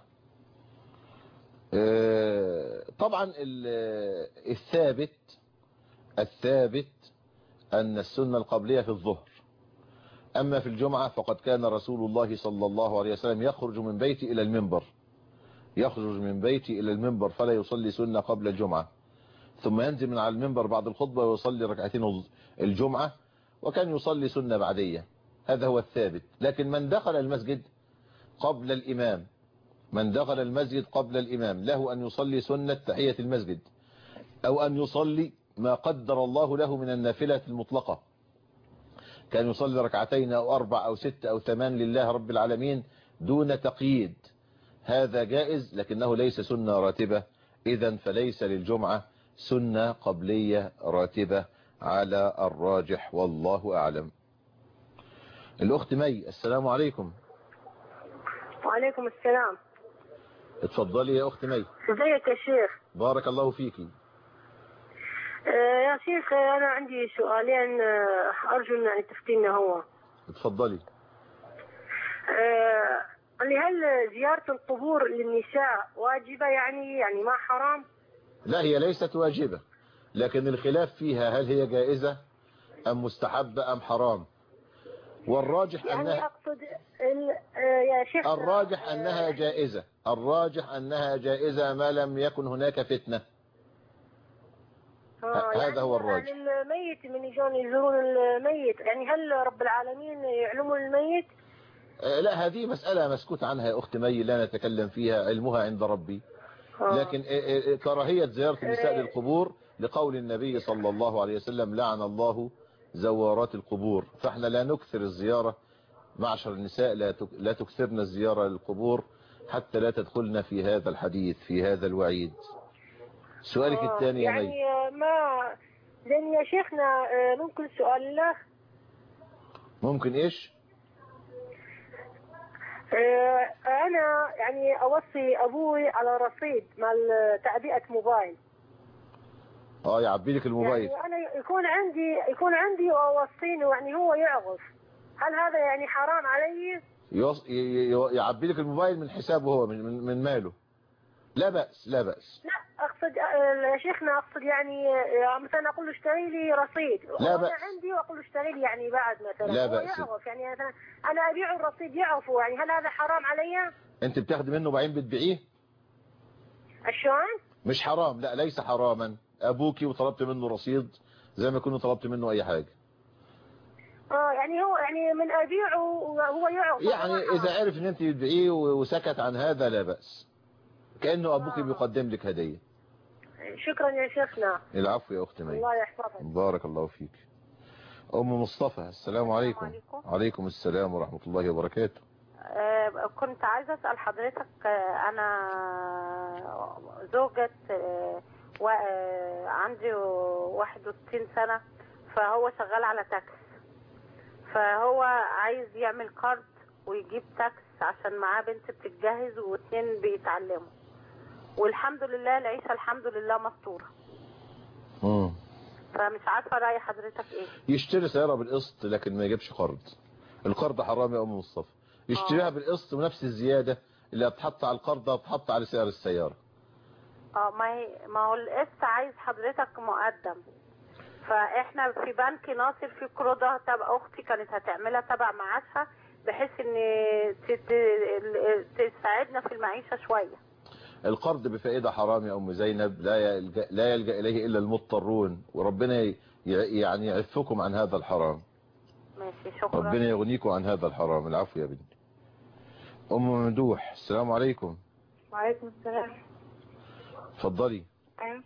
آه، طبعا ال- الثابت الثابت أن السنة القبلية في الظهر أما في الجمعة فقد كان رسول الله صلى الله عليه وسلم يخرج من بيتي إلى المنبر يخرج من بيتي إلى المنبر فلا يصلي سنة قبل الجمعة ثم ينزل من على المنبر بعد الخطبة ويصلي ركعتين الجمعة وكان يصلي سنة بعدية هذا هو الثابت لكن من دخل المسجد قبل الإمام من دخل المسجد قبل الإمام له أن يصلي سنة تحية المسجد أو أن يصلي ما قدر الله له من النافلة المطلقة كان يصلي ركعتين أو أربع أو ست أو ثمان لله رب العالمين دون تقييد هذا جائز لكنه ليس سنة راتبة إذا فليس للجمعة سنة قبلية راتبة على الراجح والله أعلم الأخت مي السلام عليكم وعليكم السلام اتفضلي يا أخت مي ازيك يا شيخ بارك الله فيكي آه، يا شيخ آه، انا عندي سؤالين آه، ارجو ان يعني تفتينا هو اتفضلي آه، اللي هل زيارة القبور للنساء واجبة يعني يعني ما حرام لا هي ليست واجبة لكن الخلاف فيها هل هي جائزة أم مستحبة أم حرام والراجح يعني أنها اقصد ال- آه، يا شيخ الراجح أنها جائزة الراجح أنها جائزة ما لم يكن هناك فتنة آه، هذا يعني هو الراجح. الميت من يجون يزورون الميت يعني هل رب العالمين يعلمون الميت آه، لا هذه مسألة مسكوت عنها يا أخت مي لا نتكلم فيها علمها عند ربي آه. لكن آه، آه، كراهية زيارة النساء للقبور لقول النبي صلى الله عليه وسلم لعن الله زوارات القبور فاحنا لا نكثر الزيارة معشر النساء لا تك- لا تكثرن الزيارة للقبور حتى لا تدخلن في هذا الحديث في هذا الوعيد سؤالك آه، الثاني يا مي يعني آه، ما لان يا شيخنا آه، ممكن سؤال له ممكن ايش آه، انا يعني اوصي ابوي على رصيد مال تعبئه موبايل اه يعبي لك الموبايل يعني انا يكون عندي يكون عندي واوصينه يعني هو يعرف هل هذا يعني حرام علي؟ يوص... ي- ي- يعبي لك الموبايل من حسابه هو من, من من ماله لا بأس لا بأس لا اقصد آه، يا شيخنا اقصد يعني آه، مثلا اقول له اشتري لي رصيد لا وانا بأس. عندي واقول له اشتري لي يعني بعد مثلا لا هو بأس. يعرف يعني مثلا انا ابيع الرصيد يعرفه يعني هل هذا حرام علي؟ انت بتاخدي منه بعدين بتبيعيه شلون؟ مش حرام لا ليس حراما ابوكي وطلبت منه رصيد زي ما كنت طلبت منه اي حاجة اه يعني هو يعني من ابيعه وهو يعرف يعني اذا عرف ان انت بتبيعيه و- وسكت عن هذا لا بأس كأنه ابوك بيقدم لك هدية شكرا يا شيخنا العفو يا اخت مي الله يحفظك بارك الله فيك ام مصطفى السلام عليكم عليكم. عليكم السلام ورحمة الله وبركاته آه، كنت عايزة أسأل حضرتك آه، أنا زوجة آه، وعنده 61 سنة فهو شغال على تاكس فهو عايز يعمل كارد ويجيب تاكس عشان معاه بنت بتتجهز واتنين بيتعلموا والحمد لله العيشة الحمد لله مستورة مم. فمش عارفة رأي حضرتك ايه يشتري سيارة بالقسط لكن ما يجيبش قرض القرض حرام يا ام مصطفى يشتريها بالقسط ونفس الزيادة اللي هتحط على القرض هتحط على سعر السيارة اه ما هي ما هو القسط عايز حضرتك مقدم فاحنا في بنك ناصر في قروضه تبع اختي كانت هتعملها تبع معاشها بحيث ان ت- ت- تساعدنا في المعيشة شوية القرض بفائدة حرام يا ام زينب لا يلجأ, لا يلجأ اليه الا المضطرون وربنا ي- يعني يعفكم عن هذا الحرام ماشي شكرا ربنا يغنيكم عن هذا الحرام العفو يا بنتي ام ممدوح السلام عليكم وعليكم السلام اتفضلي ايوه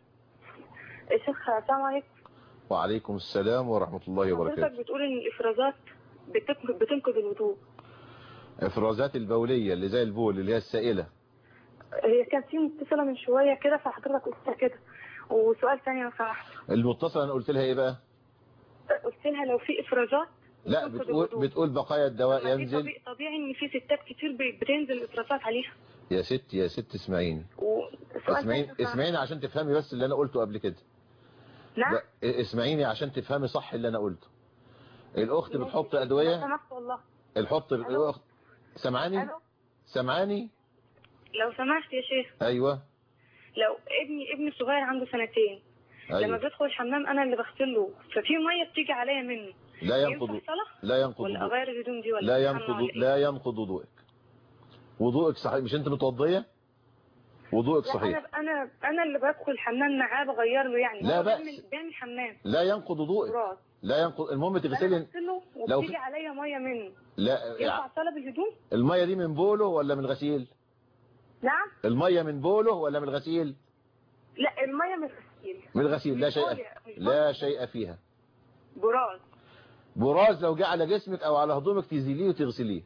يا شيخ السلام عليكم وعليكم السلام ورحمة الله وبركاته حضرتك بتقول ان الافرازات بتك- بتنقذ الوضوء افرازات البولية اللي زي البول اللي هي السائلة هي كان في متصله من شويه كده فحضرتك قلتها كده وسؤال ثاني لو سمحت المتصلة انا قلت لها ايه بقى قلت لها لو في افرازات لا بتنقذ بتقول الوضوء. بتقول بقايا الدواء طبيعي- ينزل طبيعي, طبيعي ان في ستات كتير ب- بتنزل افرازات عليها يا ست يا ست اسمعيني وسؤال اسمعيني ثاني لو سمحت. اسمعيني عشان تفهمي بس اللي انا قلته قبل كده نعم لا، اسمعيني عشان تفهمي صح اللي انا قلته الاخت بتحط لو ادوية سمحت والله الحط الاخت سمعاني ألو؟ سمعاني لو سمحت يا شيخ ايوه لو ابني ابني الصغير عنده سنتين لما ايوه بيدخل الحمام انا اللي بغسله ففي ميه بتيجي عليا منه لا ينقض ينفع صلاة لا ينقض ولا وضوء. اغير الهدوم دي ولا لا أستحمى ينقض ولا إيه؟ لا ينقض وضوءك وضوءك صحيح مش انت متوضيه وضوءك لا صحيح انا انا انا اللي بدخل الحمام معاه بغير له يعني لا هو بأس. بيعمل بيعمل حمام لا ينقض وضوءك براس لا ينقض المهم انا تغسلي بغسله لو وبتيجي في- عليا ميه منه لا ينفع يعني صلاه بالهدوم الميه دي من بوله ولا من غسيل نعم الميه من بوله ولا من غسيل لا الميه من الغسيل من الغسيل لا مش شيء بول- مش لا شيء فيها براس براز لو جه على جسمك او على هدومك تزيليه وتغسليه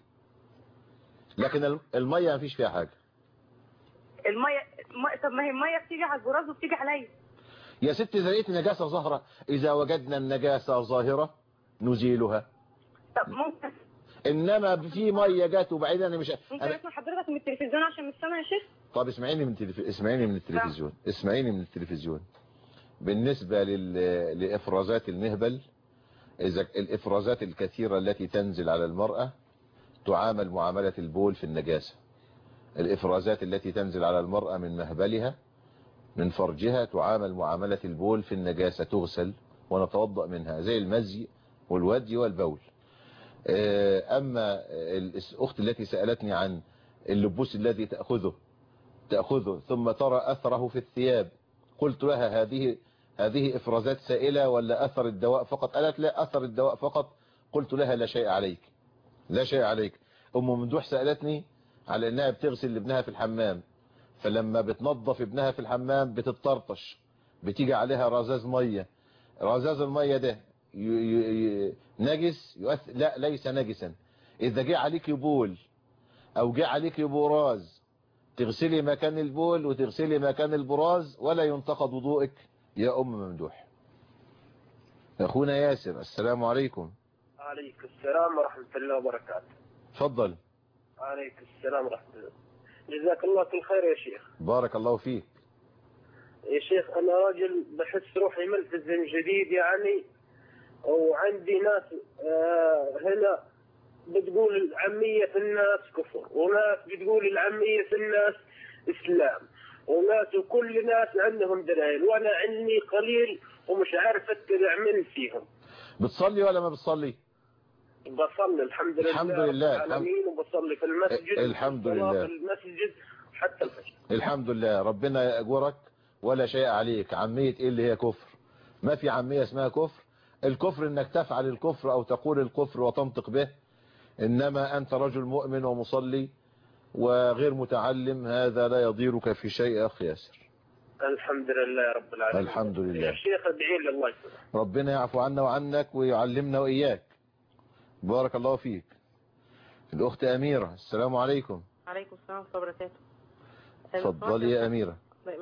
لكن الم- الميه ما فيش فيها حاجه الميه ما- طب ما هي الميه بتيجي على البراز وبتيجي عليا يا ست إذا لقيت نجاسه ظاهره اذا وجدنا النجاسه ظاهره نزيلها طب ممكن انما في ميه جت وبعدين انا مش ممكن أنا... اسمع حضرتك من التلفزيون عشان مش سامع يا شيخ طب اسمعيني من التلف... اسمعيني من التلفزيون اسمعيني من التلفزيون بالنسبة لل... لإفرازات المهبل إذا الإفرازات الكثيرة التي تنزل على المرأة تعامل معاملة البول في النجاسة الإفرازات التي تنزل على المرأة من مهبلها من فرجها تعامل معاملة البول في النجاسة تغسل ونتوضأ منها زي المزي والودي والبول آه، أما الأخت التي سألتني عن اللبوس الذي تأخذه تأخذه ثم ترى أثره في الثياب قلت لها هذه هذه إفرازات سائلة ولا أثر الدواء فقط قالت لا أثر الدواء فقط قلت لها لا شيء عليك لا شيء عليك أم ممدوح سألتني على أنها بتغسل ابنها في الحمام فلما بتنظف ابنها في الحمام بتطرطش بتيجي عليها رذاذ مية رذاذ المية ده ي- ي- ي- نجس يؤثر لا ليس نجسا إذا جه عليك بول أو جه عليك براز تغسلي مكان البول وتغسلي مكان البراز ولا ينتقد وضوءك يا أم ممدوح أخونا ياسر السلام عليكم عليكم السلام ورحمة الله وبركاته تفضل عليكم السلام ورحمة الله جزاك الله كل خير يا شيخ بارك الله فيك يا شيخ أنا راجل بحس روحي ملتزم جديد يعني وعندي ناس آه هنا بتقول العامية في الناس كفر وناس بتقول العامية في الناس إسلام وناس وكل ناس عندهم دلائل وأنا علمي قليل ومش عارف أتبع من فيهم بتصلي ولا ما بتصلي بصلي الحمد لله الحمد رب لله. العالمين وبصلي في المسجد الحمد والصلاة لله. في المسجد حتى الفجر الحمد لله ربنا يأجرك ولا شيء عليك عمية ايه اللي هي كفر ما في عمية اسمها كفر الكفر انك تفعل الكفر او تقول الكفر وتنطق به انما انت رجل مؤمن ومصلي وغير متعلم هذا لا يضيرك في شيء اخي ياسر الحمد لله يا رب العالمين الحمد يا لله شيخ ادعي لي الله يسلمك ربنا يعفو عنا وعنك ويعلمنا وإياك بارك الله فيك الأخت أميرة السلام عليكم عليكم السلام ورحمة الله وبركاته تفضلي يا أميرة ما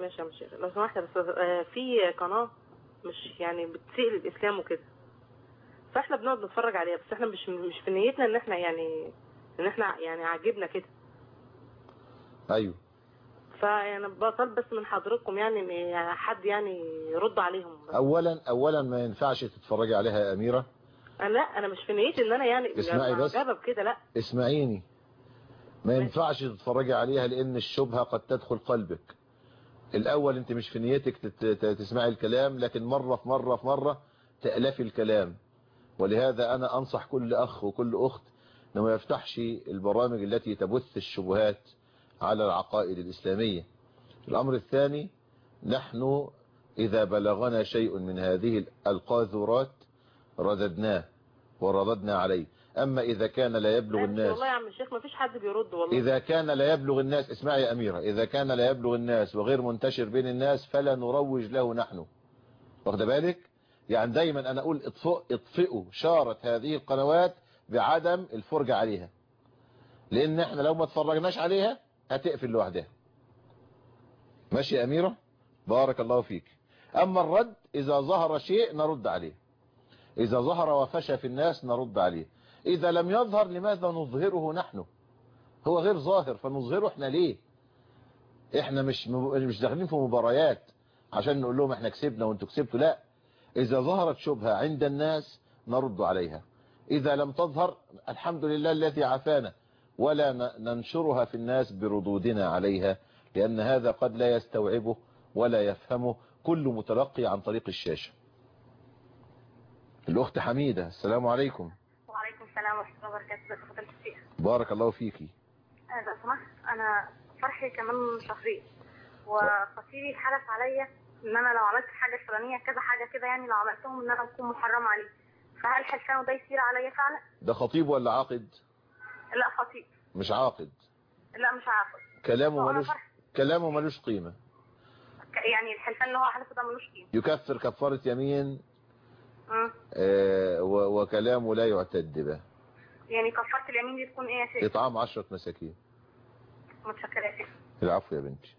ماشي يا مشيخ لو سمحت بس آه، في قناة مش يعني بتسيء الإسلام وكده فاحنا بنقعد نتفرج عليها بس احنا مش مش في نيتنا ان احنا يعني ان احنا يعني عاجبنا كده ايوه فانا بطلب بس من حضراتكم يعني ان يعني حد يعني يرد عليهم اولا اولا ما ينفعش تتفرجي عليها يا اميره انا لا انا مش في نيتي ان انا يعني اسمعي بس. معجبة بكده لا اسمعيني ما ينفعش تتفرجي عليها لان الشبهة قد تدخل قلبك الاول انت مش في نيتك تت- ت- تسمعي الكلام لكن مرة في مرة في مرة تألفي الكلام ولهذا انا انصح كل اخ وكل اخت انه ما يفتحش البرامج التي تبث الشبهات على العقائد الاسلامية الامر الثاني نحن اذا بلغنا شيء من هذه القاذورات رددناه ورددنا عليه اما اذا كان لا يبلغ لا مش الناس والله يا عم الشيخ ما فيش حد بيرد والله إذا كان لا يبلغ الناس اسمعي يا أميرة إذا كان لا يبلغ الناس وغير منتشر بين الناس فلا نروج له نحن واخد بالك يعني دايما أنا أقول اطفئ اطفئوا شارة هذه القنوات بعدم الفرجة عليها لأن احنا لو ما اتفرجناش عليها هتقفل لوحدها ماشي يا أميرة بارك الله فيك أما الرد إذا ظهر شيء نرد عليه إذا ظهر وفشى في الناس نرد عليه إذا لم يظهر لماذا نظهره نحن هو غير ظاهر فنظهره احنا ليه احنا مش مش داخلين في مباريات عشان نقول لهم احنا كسبنا وانتوا كسبتوا لا اذا ظهرت شبهة عند الناس نرد عليها اذا لم تظهر الحمد لله الذي عافانا ولا ن- ننشرها في الناس بردودنا عليها لان هذا قد لا يستوعبه ولا يفهمه كل متلقي عن طريق الشاشة الاخت حميدة السلام عليكم وعليكم السلام ورحمة الله وبركاته ازيك يا فضيلة الشيخ بارك الله فيكي أنا لو سمحت أنا فرحي كمان شهرين وخطيبي حلف عليا إن أنا لو عملت حاجة فلانية كذا حاجة كده يعني لو عملتهم إن أنا أكون محرمة عليه فهل حلفانه ده يصير عليا فعلا؟ ده خطيب ولا عاقد لا خطيب مش عاقد لا مش عارفة كلامه هو أنا ملوش فرح كلامه ملوش قيمة ك- يعني الحلفان اللي هو حلفه ده ملوش قيمة يكفر كفارة يمين مم. آه، و- وكلامه لا يعتد به يعني كفارة اليمين دي تكون إيه يا شيخ؟ إطعام عشرة مساكين متشكرة يا شيخ العفو يا بنتي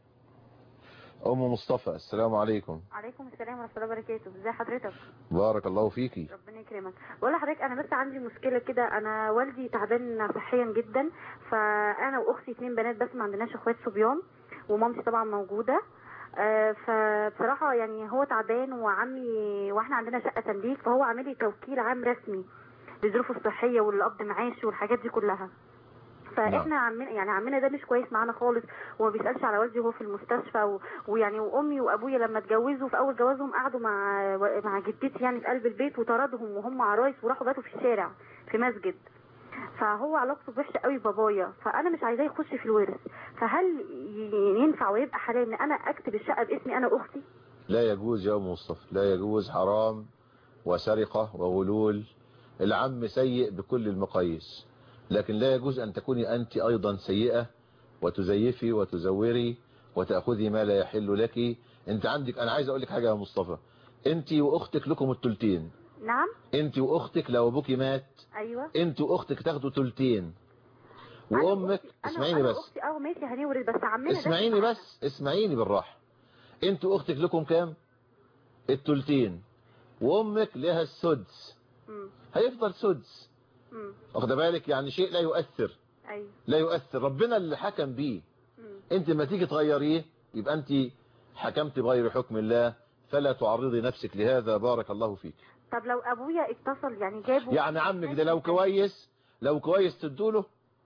أم مصطفى السلام عليكم عليكم السلام ورحمة الله وبركاته ازي حضرتك بارك الله فيكي ربنا يكرمك بقول لحضرتك انا بس عندي مشكلة كده انا والدي تعبان صحيا جدا فانا واختي اتنين بنات بس ما عندناش اخوات صبيان ومامتي طبعا موجودة آه، فبصراحة يعني هو تعبان وعمي واحنا عندنا شقة تمليك فهو عامل لي توكيل عام رسمي لظروفه الصحية والقبض معاش والحاجات دي كلها فاحنا عمنا يعني عمنا ده مش كويس معانا خالص وما بيسالش على والدي وهو في المستشفى و... ويعني وامي وابويا لما اتجوزوا في اول جوازهم قعدوا مع مع جدتي يعني في قلب البيت وطردهم وهم عرايس وراحوا باتوا في الشارع في مسجد فهو علاقته وحشه قوي بابايا فانا مش عايزاه يخش في الورث فهل ي- ينفع ويبقى حلال ان انا اكتب الشقه باسمي انا واختي لا يجوز يا أم مصطفى لا يجوز حرام وسرقة وغلول العم سيء بكل المقاييس لكن لا يجوز أن تكوني أنت أيضا سيئة وتزيفي وتزوري وتأخذي ما لا يحل لك أنت عندك أنا عايز أقول لك حاجة يا مصطفى أنت وأختك لكم التلتين نعم أنت وأختك لو أبوكي مات ايوه أنت وأختك تاخدوا تلتين وأمك انا اسمعيني انا بس واختي اه ماشي هنورث بس عمنا ده اسمعيني بس اسمعيني بالراحة انت واختك لكم كام التلتين وامك لها السدس مم. هيفضل سدس مم. واخد بالك يعني شيء لا يؤثر ايوه لا يؤثر ربنا اللي حكم بيه انت ما تيجي تغيريه يبقى انت حكمت بغير حكم الله فلا تعرضي نفسك لهذا بارك الله فيك طب لو ابويا اتصل يعني جابه يعني عمك ده لو كويس لو كويس تدوله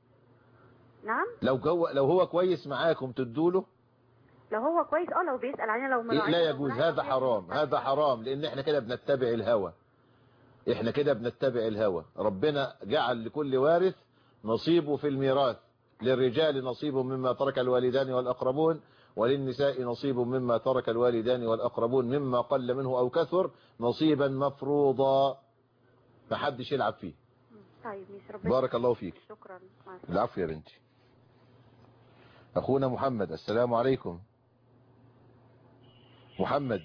نعم لو جو لو هو كويس معاكم تدوله لو هو كويس اه لو بيسأل علينا لو إيه مراعي لا يجوز هذا حرام هذا حرام لان احنا كده بنتبع الهوى احنا كده بنتبع الهوى ربنا جعل لكل وارث نصيبه في الميراث للرجال نصيب مما ترك الوالدان والأقربون وللنساء نصيب مما ترك الوالدان والأقربون مما قل منه أو كثر نصيبا مفروضا محدش يلعب فيه طيب ماشي ربنا بارك الله فيك شكرا مع السلامة. العفو يا بنتي أخونا محمد السلام عليكم محمد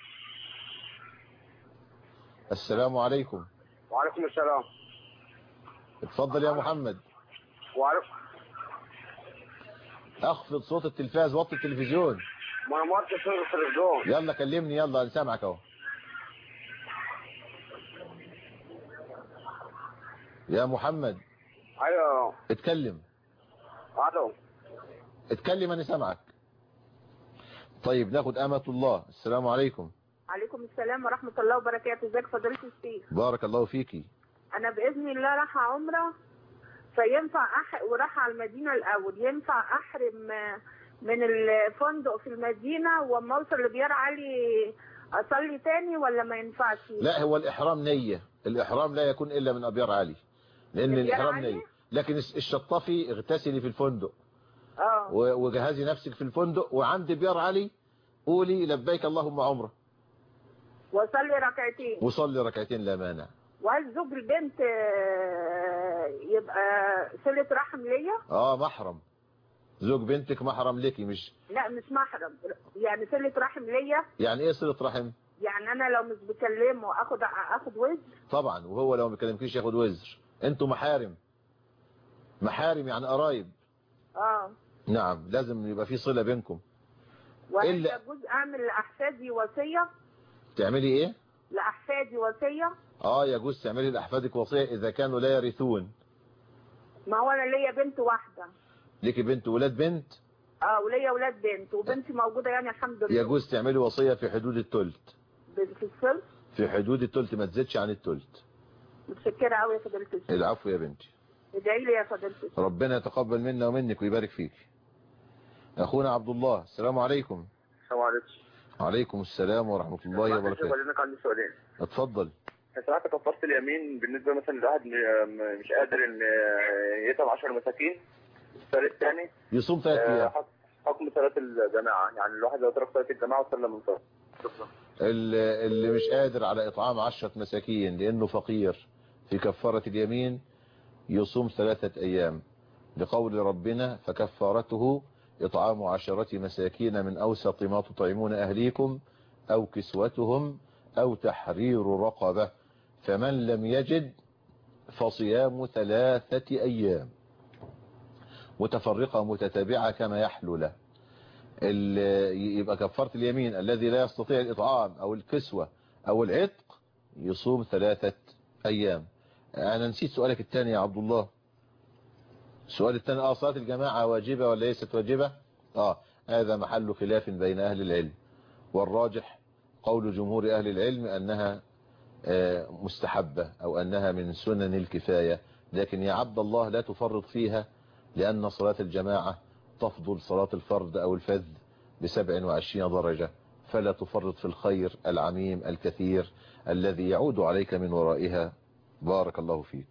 السلام عليكم وعليكم السلام اتفضل يا محمد وعليكم اخفض صوت التلفاز وطي التلفزيون ما ما تشوف التلفزيون يلا كلمني يلا انا سامعك اهو يا محمد ايوه اتكلم الو اتكلم انا سامعك طيب ناخد امة الله السلام عليكم عليكم السلام ورحمة الله وبركاته ازيك فضيلة الشيخ بارك الله فيكي انا باذن الله رايحة عمرة فينفع أح... ورايحة على المدينة الاول ينفع احرم من الفندق في المدينة واما اوصل لبيار علي اصلي تاني ولا ما ينفعش لا هو الاحرام نية الاحرام لا يكون الا من ابيار علي لان من أبيار الاحرام علي؟ نية لكن الشطافي اغتسلي في الفندق اه و- وجهزي نفسك في الفندق وعند بيار علي قولي لبيك اللهم عمره واصلي ركعتين وصلي ركعتين لا مانع وهل زوج البنت آه، يبقى صلة رحم ليا؟ اه محرم زوج بنتك محرم ليكي مش لا مش محرم يعني صلة رحم ليا يعني ايه صلة رحم يعني انا لو مش بكلمه اخد اخد وزن طبعا وهو لو ما بيكلمكيش ياخد وزر انتوا محارم محارم يعني قرايب اه نعم لازم يبقى في صلة بينكم وهل إلا- يجوز اعمل لاحفادي وصية تعملي ايه لاحفادي وصية اه يجوز تعملي لاحفادك وصية اذا كانوا لا يرثون ما هو انا ليا بنت واحدة ليكي بنت ولاد بنت اه وليا ولاد بنت وبنتي موجودة يعني الحمد لله يجوز تعملي وصية في حدود التلت بنت الصلب في حدود التلت ما تزيدش عن التلت متشكرة قوي يا فضيلة الشيخ العفو يا بنتي ادعي لي يا فضيلة الشيخ ربنا يتقبل منا ومنك ويبارك فيك اخونا عبد الله السلام عليكم السلام عليكم عليكم السلام ورحمة الله وبركاته لك عندي سؤالين اتفضل سمعت كفارة اليمين بالنسبة مثلا لواحد م- مش قادر ان يطعم 10 مساكين السؤال الثاني يصوم ثلاث ايام حكم صلاة الجماعة يعني الواحد لو ترك صلاة الجماعة وصلى من صلاة شكرا اللي اللي مش قادر على إطعام عشرة مساكين لأنه فقير في كفارة اليمين يصوم ثلاثة أيام لقول ربنا فكفارته إطعام عشرة مساكين من أوسط ما تطعمون أهليكم أو كسوتهم أو تحرير رقبة فمن لم يجد فصيام ثلاثة أيام متفرقة متتابعة كما يحلو له ال- يبقى كفارة اليمين الذي لا يستطيع الإطعام أو الكسوة أو العتق يصوم ثلاثة أيام أنا نسيت سؤالك الثاني يا عبد الله السؤال الثاني آه صلاة الجماعة واجبة ولا ليست واجبة آه هذا محل خلاف بين أهل العلم والراجح قول جمهور أهل العلم أنها آه، مستحبة أو أنها من سنن الكفاية لكن يا عبد الله لا تفرط فيها لأن صلاة الجماعة تفضل صلاة الفرد أو الفذ بسبع وعشرين درجة فلا تفرط في الخير العميم الكثير الذي يعود عليك من ورائها بارك الله فيك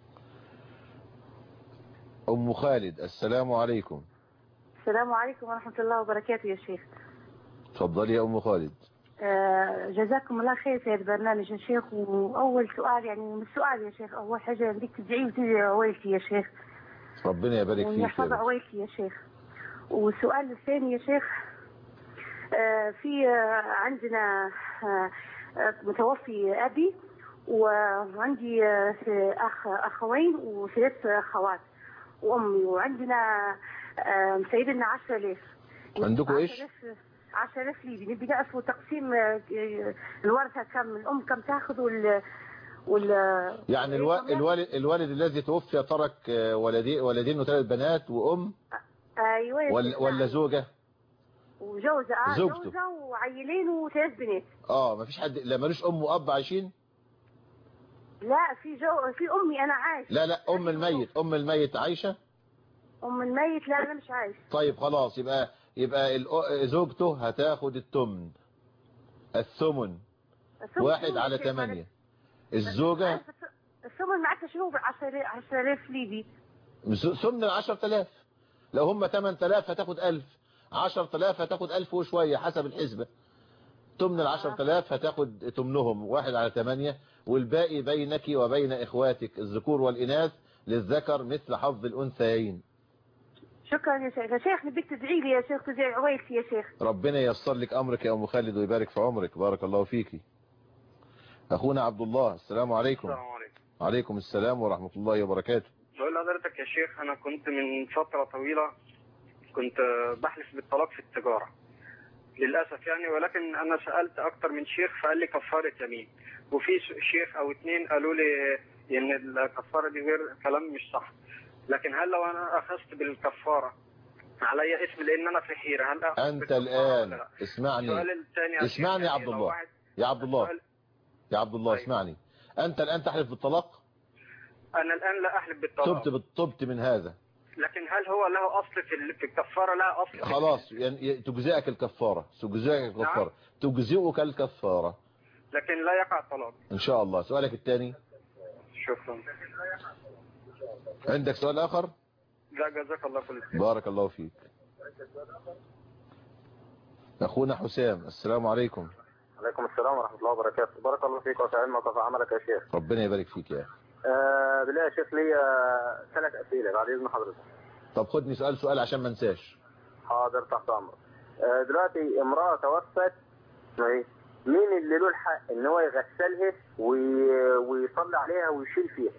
أم خالد السلام عليكم السلام عليكم ورحمة الله وبركاته يا شيخ تفضلي يا أم خالد آه، جزاكم الله خير في هذا البرنامج يا شيخ وأول سؤال يعني مش سؤال يا شيخ أول حاجة بدك تدعي وتدعي عويلتي يا شيخ ربنا يبارك فيك يا ويحفظ بنت. عويلتي يا شيخ والسؤال الثاني يا شيخ آه، في آه، عندنا آه، آه، متوفي أبي وعندي آه، أخ أخوين وثلاث أخوات وأمي وعندنا آه، سيدنا 10000 عندكم إيش 10000 10000 ليبي نبي نعرف تقسيم آه، آه، الورثة كم الأم كم تاخذ وال وال يعني الو... الوالد, الوالد الذي توفي ترك آه، ولدي... ولدين وثلاث بنات وأم ايوه يا ولا, شيخ، ولا نعم. زوجة وجوزة اه زوجته. جوزة وعيلين وثلاث بنات اه ما فيش حد لا ملوش أم وأب عايشين لا في جو في امي انا عايش لا لا أم الميت أم الميت عايشة ام الميت لا انا مش عايش طيب خلاص يبقى يبقى الأ- زوجته هتاخد التمن الثمن الثمن واحد شنو على يا شيخ؟ ثمانية الزوجة الثمن معك شنو ب 10000 ليبي س- ثمن العشر تلاف لو هم تمن تلاف هتاخد ألف عشر تلاف هتاخد ألف وشوية حسب الحسبة تمن العشر تلاف هتاخد تمنهم واحد على ثمانية والباقي بينك وبين إخواتك الذكور والإناث للذكر مثل حظ الأنثيين شكرا يا شيخ يا شيخ نبيك تدعي لي يا شيخ تدعي عويلتي يا شيخ ربنا ييسر لك أمرك يا أم خالد ويبارك في عمرك بارك الله فيكي أخونا عبد الله السلام عليكم السلام عليكم عليكم السلام ورحمة الله وبركاته بقول لحضرتك يا شيخ انا كنت من فتره طويله كنت بحلف بالطلاق في التجاره للاسف يعني ولكن انا سالت اكتر من شيخ فقال لي كفاره يمين وفي شيخ او اتنين قالوا لي ان الكفاره دي غير كلام مش صح لكن هل لو انا اخذت بالكفاره عليا اسم لان انا في حيره هل أخذ انت بالكفارة ولا الان لا؟ اسمعني السؤال الثاني يا اسمعني يا شيخ، عبد يعني لو الله واحد- يا عبد الله يا عبد الله اسمعني انت الان تحلف بالطلاق انا الان لا احلف بالطلاق تبت تبت من هذا لكن هل هو له اصل في ال- في الكفاره لها اصل في- خلاص يعني تجزئك الكفارة تجزئك الكفارة تجزئك الكفارة لكن لا يقع الطلاق ان شاء الله سؤالك الثاني شكرا عندك سؤال اخر لا جزاك الله كل خير بارك الله فيك اخونا حسام السلام عليكم عليكم السلام ورحمة الله وبركاته بارك الله فيك وفي علمك وفي عملك يا شيخ ربنا يبارك فيك يا اخي آه بالله يا شيخ ليا ثلاث أسئلة بعد إذن حضرتك طب خدني سؤال سؤال عشان ما انساش حاضر تحت أمرك آه دلوقتي امرأة توفت ماشي. مين اللي له الحق إن هو يغسلها وي... ويصلي عليها ويشيل فيها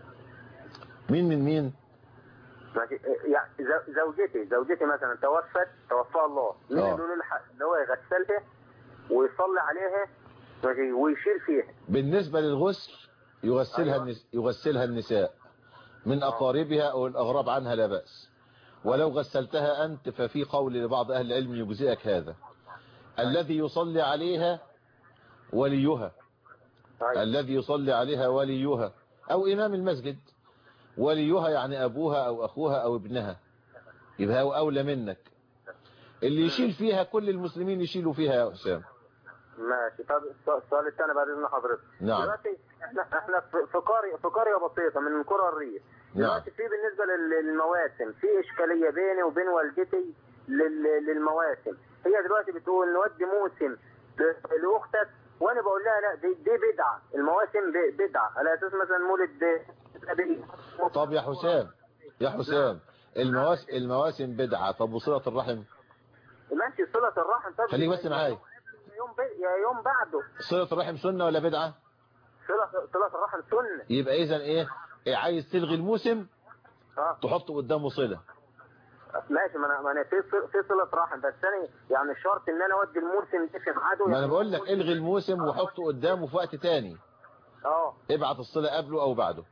مين من مين ماشي آه، يعني زو- زوجتي زوجتي مثلا توفت توفاها الله مين آه. اللي له الحق إن هو يغسلها ويصلي عليها ماشي ويشيل فيها بالنسبة للغسل يغسلها النس... يغسلها النساء من أقاربها أو الأغراب عنها لا بأس ولو غسلتها أنت ففي قول لبعض أهل العلم يجزئك هذا الذي يصلي عليها وليها الذي يصلي عليها وليها أو إمام المسجد وليها يعني أبوها أو أخوها أو ابنها يبقى هو أولى منك اللي يشيل فيها كل المسلمين يشيلوا فيها يا حسام ماشي طب السؤال- السؤال الثاني بعد اذن حضرتك نعم. دلوقتي احنا احنا في في قريه في قريه بسيطه من قرى الريف نعم. دلوقتي في بالنسبه لل- للمواسم في اشكاليه بيني وبين والدتي لل- للمواسم هي دلوقتي بتقول نودي موسم ل- لاختك وانا بقول لها لا دي, دي بدعه المواسم ب- بدعه على اساس مثلا مولد أبي. طب يا حسام يا حسام المواسم المواسم بدعة طب وصلة الرحم ماشي صله الرحم طب خليك بس معايا يوم ب- يا يوم بعده صلة الرحم سنة ولا بدعة صله صله الرحم سنه يبقى اذا ايه, إيه عايز تلغي الموسم اه تحط قدامه صلة ماشي ما انا ما انا في صل- في صله رحم بس انا يعني الشرط ان انا اودي الموسم ده في ميعاده ما انا بقول لك الغي الموسم وحطه قدامه في وقت تاني اه ابعت الصلة قبله او بعده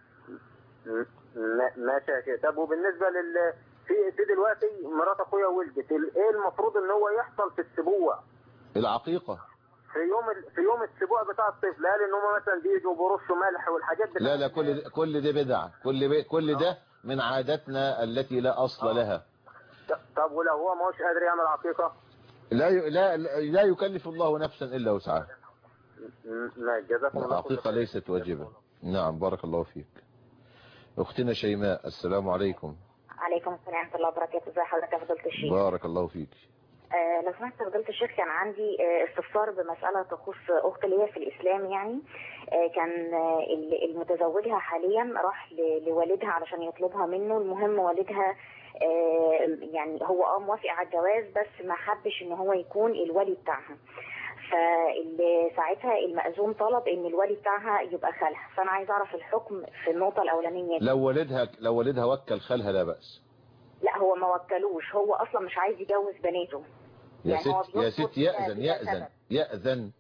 م- ما- ماشي يا شيخ طب وبالنسبه لل في في دلوقتي مرات اخويا ولدت ال- ايه المفروض ان هو يحصل في السبوع العقيقة في يوم ال- في يوم السبوع بتاع الطفل قال ان هم مثلا بيجوا برشوا ملح والحاجات بتاعت لا لا كل ده كل ده بدعة كل بي كل ده من عاداتنا التي لا اصل لها طب ولو هو ما هوش قادر يعمل عقيقه لا ي... لا لا يكلف الله نفسا الا وسعها م- ما جزاكم الله خير. العقيقة ليست واجبة نعم بارك الله فيك اختنا شيماء السلام عليكم عليكم السلام ورحمة الله وبركاته ازي حضرتك يا فضيلة الشيخ بارك الله فيك آه لو سمحت يا فضيلة الشيخ كان عندي آه استفسار بمسألة تخص أخت ليا في الإسلام يعني آه كان آه ال- المتزوجها حاليا راح ل- لوالدها علشان يطلبها منه المهم والدها آه يعني هو اه موافق على الجواز بس ما حبش ان هو يكون الولي بتاعها فساعتها المأذون طلب ان الولي بتاعها يبقى خالها فانا عايز اعرف الحكم في النقطة الاولانية دي. لو والدها لو والدها وكل خالها لا بأس لا هو ما وكلوش هو اصلا مش عايز يجوز بناته يا يعني هو ست يا بيرفض ست يأذن بلا يأذن سبب. يأذن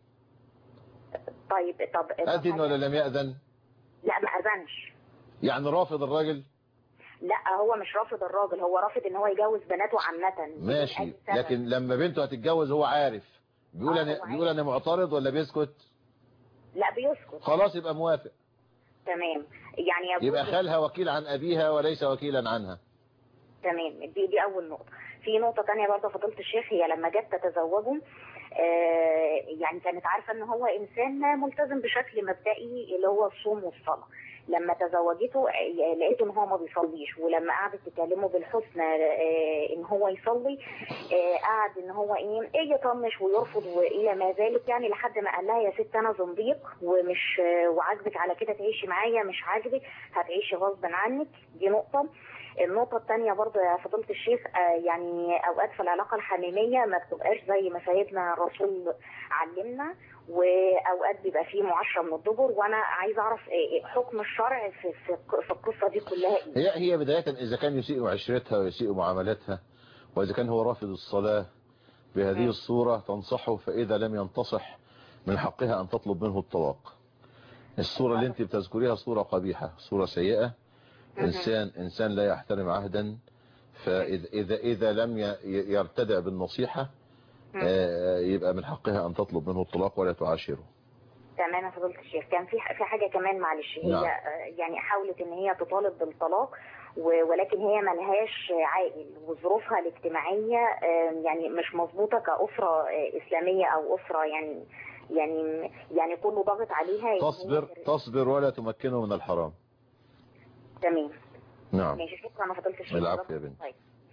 طيب طب أذن ولا لم يأذن لا ما اذنش يعني رافض الراجل لا هو مش رافض الراجل هو رافض ان هو يجوز بناته عامة ماشي لكن لما بنته هتتجوز هو عارف بيقول انا بيقول انا معترض ولا بيسكت لا بيسكت خلاص يبقى موافق تمام يعني يجوز يبقى خالها وكيل عن أبيها وليس وكيلا عنها تمام دي دي اول نقطة في نقطة تانية برضه فضيلة الشيخ هي لما جت تتزوجه آه يعني كانت عارفة ان هو انسان ملتزم بشكل مبدئي اللي هو الصوم والصلاة لما تزوجته آه، لقيته ان هو ما بيصليش ولما قعدت تكلمه بالحسنى آه ان هو يصلي آه قعد ان هو ايه ايه يطنش ويرفض والى ما ذلك يعني لحد ما قال لها يا ست انا زنديق ومش آه وعاجبك على كده تعيشي معايا مش عاجبك هتعيشي غصب عنك دي نقطة النقطة الثانية برضه يا فضيلة الشيخ آه، يعني أوقات في العلاقة الحميمية ما بتبقاش زي ما سيدنا الرسول علمنا وأوقات بيبقى فيه معاشرة من الدبر وأنا عايزة أعرف آه، حكم الشرع في في في القصة دي كلها إيه؟ هي هي بداية إذا كان يسيء عشرتها ويسيء معاملتها وإذا كان هو رافض الصلاة بهذه الصورة تنصحه فإذا لم ينتصح من حقها أن تطلب منه الطلاق الصورة اللي انت بتذكريها صورة قبيحة صورة سيئة إنسان إنسان لا يحترم عهدا فإذا إذا, إذا لم ي- يرتدع بالنصيحة آه، يبقى من حقها أن تطلب منه الطلاق ولا تعاشره تمام يا فضيلة الشيخ كان في في حاجة كمان معلش هي نعم. آه، يعني حاولت ان هي تطالب بالطلاق و- ولكن هي ملهاش عائل وظروفها الاجتماعية آه، يعني مش مظبوطة كأسرة آه، إسلامية أو أسرة يعني يعني يعني كله ضاغط عليها إن هي- تصبر تصبر ولا تمكنه من الحرام تمام نعم ماشي شكرا يا فضيلة الشيخ العفو يا بنت طيب.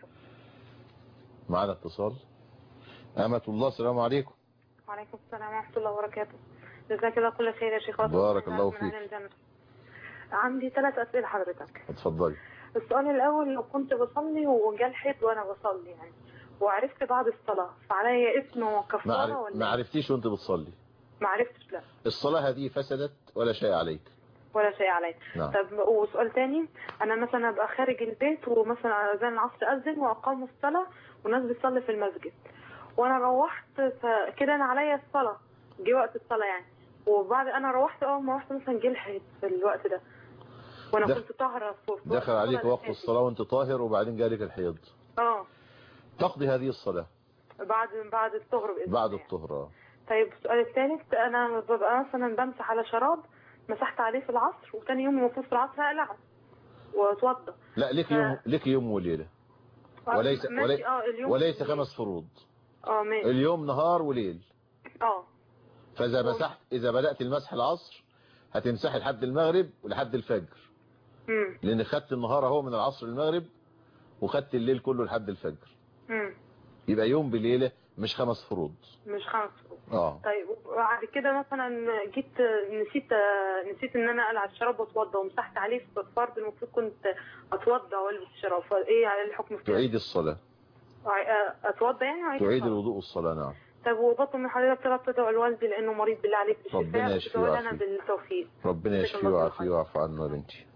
معنا اتصال أمة الله السلام عليكم وعليكم السلام ورحمة الله وبركاته جزاك الله كل خير يا شيخ واسف بارك من الله أهل فيك. الجنة. عندي ثلاث أسئلة حضرتك اتفضلي السؤال الأول لو كنت بصلي وجا الحيط وأنا بصلي يعني وعرفت بعد الصلاة فعليا اسم ما وكفارة عرف- ولا ما إيه؟ عرفتيش وانت بتصلي ما عرفتش لا الصلاة هذه فسدت ولا شيء عليك ولا شيء عليا نعم. طب وسؤال تاني انا مثلا ابقى خارج البيت ومثلا اذان العصر اذن واقاموا الصلاه والناس بتصلي في المسجد وانا روحت فكده انا عليا الصلاه جه وقت الصلاه يعني وبعد انا روحت اول ما روحت مثلا جه الحيط في الوقت ده وانا دخل- كنت طاهره في في وقت دخل عليك الصلاة وقت الأساسي. الصلاة وانت طاهر وبعدين جالك الحيض اه تقضي هذه الصلاة بعد بعد الظهر باذن بعد الله. الطهر آه. طيب السؤال الثالث انا ببقى مثلا بمسح على شراب مسحت عليه في العصر وتاني يوم المفروض في العصر اقلعه واتوضى لا لك يوم لك يوم وليلة وليس ماشي، ولي اه اليوم وليس خمس فروض اه ماشي اليوم نهار وليل اه فإذا مسحت إذا بدأت المسح العصر هتمسحي لحد المغرب ولحد الفجر امم لأن خدت النهار اهو من العصر للمغرب وخدت الليل كله لحد الفجر امم يبقى يوم بليلة مش خمس فروض مش خمس فروض اه طيب وبعد كده مثلا جيت نسيت نسيت ان انا اقلع الشراب واتوضى ومسحت عليه في فرض المفروض كنت اتوضى والبس الشراب فايه على الحكم في كده؟ تعيد الصلاة أع- اتوضى يعني وأعيد تعيد الصلاة. الوضوء والصلاة نعم طب وبطل من حضرتك طلب تدعو لوالدي لانه مريض بالله عليك بالشفاء ربنا يشفيه وتدعو لنا ويعافيه. بالتوفيق ربنا جزاك يشفيه الله ويعافيه ويعفو عنا يا بنتي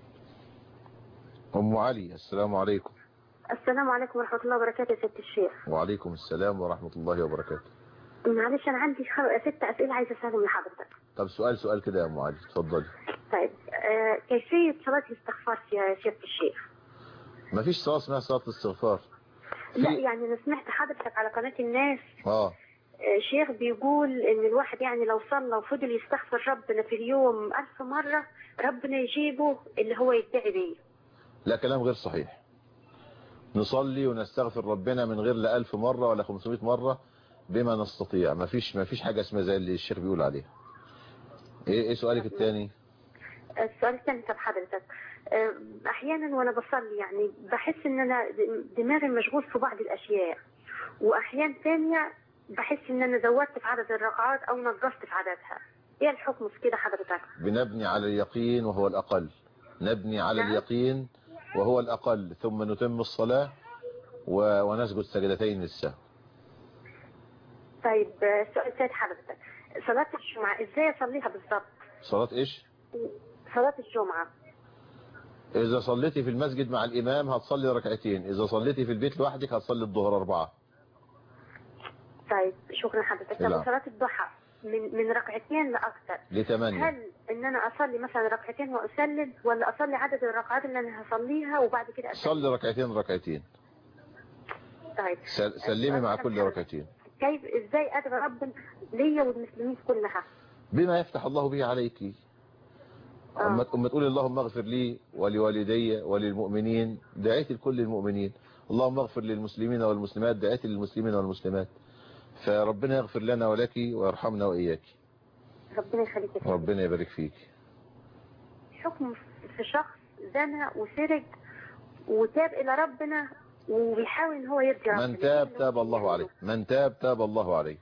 أم علي السلام عليكم السلام عليكم ورحمة الله وبركاته يا ست الشيخ وعليكم السلام ورحمة الله وبركاته معلش أنا عندي خ- ست أسئلة عايزة أسألهم لحضرتك طب سؤال سؤال كده يا أم علي اتفضلي طيب آه كيفية صلاة الاستغفار يا ست الشيخ مفيش صلاة اسمها صلاة الاستغفار لا يعني أنا سمعت حضرتك على قناة الناس اه آه، شيخ بيقول ان الواحد يعني لو صلى وفضل يستغفر ربنا في اليوم ألف مرة ربنا يجيبه اللي هو يدعي بيه لا كلام غير صحيح نصلي ونستغفر ربنا من غير لا ألف مرة ولا 500 مرة بما نستطيع مفيش مفيش حاجة اسمها زي اللي الشيخ بيقول عليها ايه ايه سؤالك الثاني السؤال الثاني طب حضرتك آه، احيانا وانا بصلي يعني بحس ان انا دماغي مشغول في بعض الاشياء واحيان ثانيه بحس ان انا زودت في عدد الركعات او نقصت في عددها ايه الحكم في كده حضرتك بنبني على اليقين وهو الأقل نبني على نعم. اليقين وهو الأقل ثم نتم الصلاة و- ونسجد سجدتين للسهو طيب آه، السؤال الثالث حضرتك صلاة الجمعة ازاي اصليها بالظبط صلاة ايش صلاة الجمعة إذا صليتي في المسجد مع الإمام هتصلي ركعتين إذا صليتي في البيت لوحدك هتصلي الظهر أربعة طيب شكرا حضرتك طب نعم. صلاة الضحى من من ركعتين لاكثر لثمانية هل ان انا اصلي مثلا ركعتين واسلم ولا اصلي عدد الركعات اللي انا هصليها وبعد كده اسلم صلي ركعتين ركعتين طيب سل- سلمي مع كل ركعتين كيف ازاي ادعو ربنا ليا والمسلمين كلها بما يفتح الله به عليك أما أما تقولي اللهم اغفر لي ولوالدي وللمؤمنين دعيت لكل المؤمنين اللهم اغفر للمسلمين والمسلمات دعيت للمسلمين والمسلمات فربنا يغفر لنا ولك ويرحمنا وإياك ربنا يخليك يا سيدي. ربنا يبارك فيك حكم في شخص زنى وسرق وتاب الى ربنا وبيحاول ان هو يرجع من تاب تاب الله عليه من تاب تاب الله عليه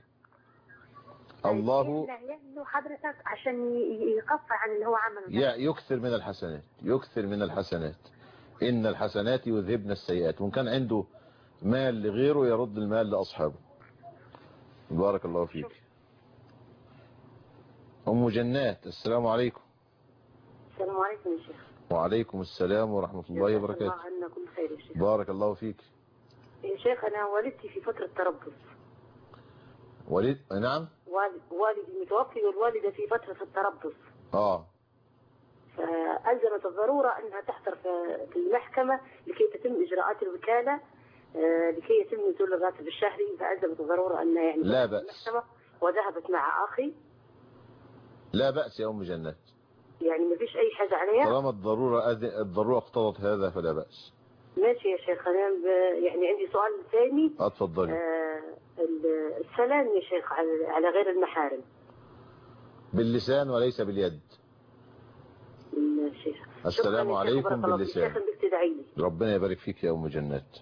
الله له حضرتك عشان ي- يكفر عن اللي هو عمله ده. يع- يكثر من الحسنات يكثر من الحسنات إن الحسنات يذهبن السيئات وإن كان عنده مال لغيره يرد المال لأصحابه بارك الله فيك أم جنات السلام عليكم السلام عليكم يا شيخ وعليكم السلام ورحمة الله جزاك وبركاته الله عنا كل خير يا شيخ بارك الله فيك يا شيخ أنا والدتي في فترة تربص والد نعم والد والدي متوفي والوالدة في فترة التربص اه فألزمت الضرورة أنها تحضر في- في المحكمة لكي تتم إجراءات الوكالة آه، لكي يتم نزول الراتب الشهري فألزمت الضرورة أن يعني لا تذهب بأس. المحكمة وذهبت مع أخي لا بأس يا أم جنات يعني ما فيش أي حاجة عليها طالما الضرورة أذ- الضرورة اقتضت هذا فلا بأس ماشي يا شيخ أنا ب- يعني عندي سؤال ثاني اتفضلي آه، ال- السلام يا شيخ على على غير المحارم باللسان وليس باليد ماشي السلام شكراً يا شيخ، عليكم بارك الله فيك. باللسان. شيخ بدك تدعي لي ربنا يبارك فيك يا أم جنات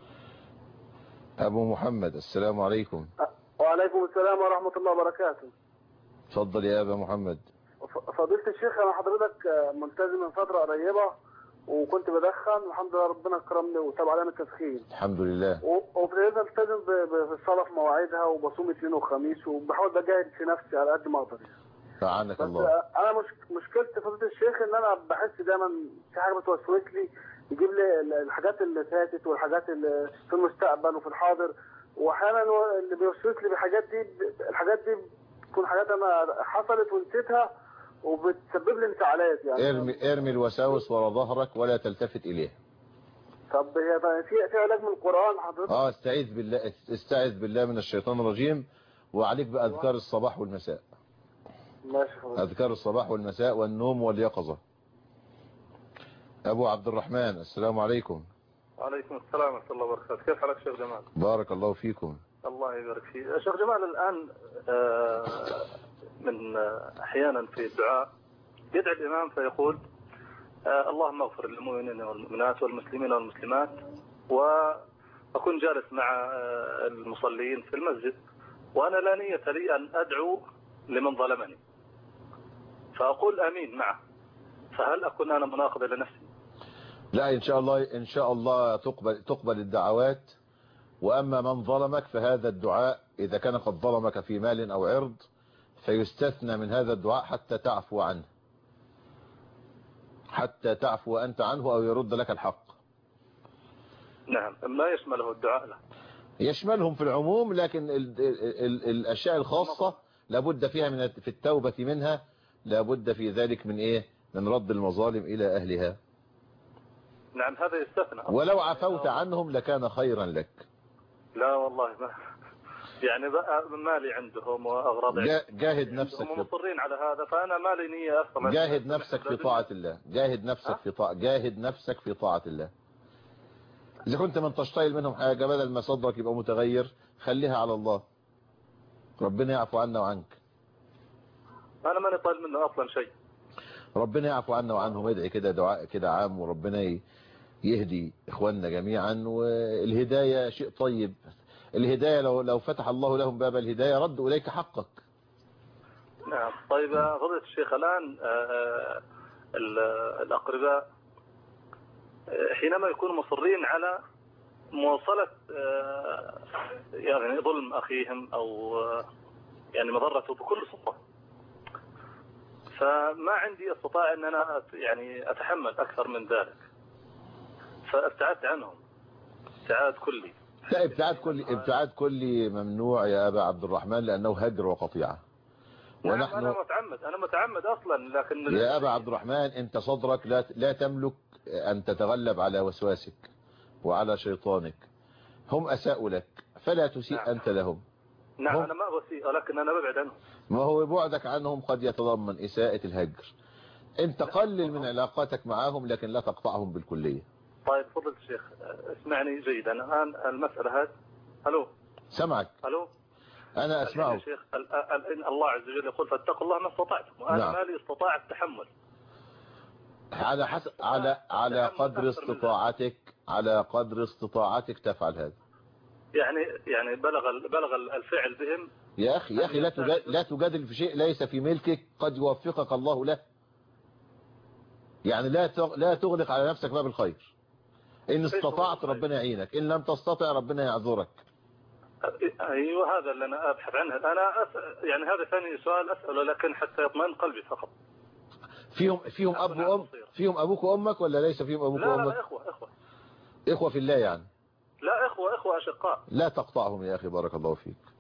أبو محمد السلام عليكم وعليكم السلام ورحمة الله وبركاته تفضل يا أبا محمد ف- فضيلة الشيخ أنا حضرتك آه، ملتزم من فترة قريبة وكنت بدخن الحمد لله ربنا كرمني وتاب علينا التدخين الحمد لله و- وابتديت التزم ب- ب- بالصلاة في مواعيدها وبصوم اثنين وخميس وبحاول بجاهد في نفسي على قد ما اقدر فعنك بس الله آه، انا مش مشكلتي فضيلة الشيخ ان انا بحس دايما في حاجة بتوسوس لي يجيب لي ال- الحاجات اللي فاتت والحاجات اللي في المستقبل وفي الحاضر واحيانا هو اللي بيوسوس لي بالحاجات دي ب- الحاجات دي بتكون حاجات انا حصلت ونسيتها وبتسبب لي انفعالات يعني ارمي, ارمي الوساوس ورا ظهرك ولا تلتفت إليها طب هي طيب في في علاج من القرآن حضرتك اه استعيذ بالله استعذ بالله من الشيطان الرجيم وعليك بأذكار الصباح والمساء ماشي حضرتك أذكار الصباح والمساء والنوم واليقظة أبو عبد الرحمن السلام عليكم وعليكم السلام ورحمة الله وبركاته كيف حالك شيخ جمال بارك الله فيكم الله يبارك فيك شيخ جمال الآن آه، من آه، أحيانا في الدعاء يدعي الإمام فيقول آه، اللهم اغفر للمؤمنين والمؤمنات والمسلمين والمسلمات وأكون جالس مع آه، المصلين في المسجد وأنا لا نية لي أن أدعو لمن ظلمني فأقول آمين معه فهل أكون أنا مناقض لنفسي لا إن شاء الله إن شاء الله تقبل تقبل الدعوات وأما من ظلمك فهذا الدعاء إذا كان قد ظلمك في مال أو عرض فيستثنى من هذا الدعاء حتى تعفو عنه حتى تعفو أنت عنه أو يرد لك الحق نعم ما يشمله الدعاء له يشملهم في العموم لكن ال ال ال الأشياء الخاصة لابد فيها من في التوبة منها لابد في ذلك من إيه من رد المظالم إلى أهلها نعم هذا يستثنى ولو عفوت عنهم لكان خيرا لك لا والله ما يعني بقى مالي عندهم واغراض جا- عندهم. جاهد نفسك هم في مصرين على هذا فانا مالي نيه اصلا جاهد نفسك في طاعة الله جاهد نفسك في طاعة جاهد نفسك في طاعة الله إذا كنت من تشتغل منهم حاجة بدل ما صدرك يبقى متغير خليها على الله ربنا يعفو عنا وعنك انا ماني طالب منه اصلا شيء ربنا يعفو عنا وعنهم ادعي كده دعاء كده عام وربنا ي- يهدي اخواننا جميعا والهداية شيء طيب الهداية لو لو فتح الله لهم باب الهداية ردوا إليك حقك نعم طيب يا فضيلة الشيخ الان آه، آه، ال- الاقرباء آه، حينما يكونوا مصرين على مواصلة آه، يعني ظلم اخيهم او آه، يعني مضرته بكل صورة فما عندي استطاع ان انا أت- يعني اتحمل اكثر من ذلك فابتعدت عنهم ابتعاد كلي لا ابتعاد كلي ابتعاد كلي ممنوع يا أبا عبد الرحمن لأنه هجر وقطيعة نعم ونحن انا متعمد انا متعمد اصلا لكن يا أبا عبد الرحمن أنت صدرك لا لا تملك أن تتغلب على وسواسك وعلى شيطانك هم أساءوا لك فلا تسيء أنت لهم نعم هم- انا ما بسيء لكن انا ببعد عنهم ما هو بعدك عنهم قد يتضمن إساءة الهجر أنت قلل من علاقاتك معهم لكن لا تقطعهم بالكلية طيب فضلت الشيخ اسمعني جيدا الان المساله هذه الو سمعك الو أنا الحين أسمعه يا شيخ ال- ال- إن الله عز وجل يقول فاتقوا الله ما استطعتم وانا نعم. مالي استطاع التحمل على حسب على على قدر استطاعتك على قدر استطاعتك تفعل هذا يعني يعني بلغ ال- بلغ ال- الفعل بهم يا أخي يا أخي لا تجادل, لا تجادل في شيء ليس في ملكك قد يوفقك الله له يعني لا تغ- لا تغلق على نفسك باب الخير إن استطعت ربنا يعينك إن لم تستطع ربنا يعذرك ايوه هذا اللي انا ابحث عنه انا أس... يعني هذا ثاني سؤال اساله لكن حتى يطمئن قلبي فقط فيهم فيهم أب وأم فيهم أبوك وأمك ولا ليس فيهم أبوك لا لا, وأمك لا اخوه اخوه إخوة في الله يعني لا اخوه اخوه اشقاء لا تقطعهم يا أخي بارك الله فيك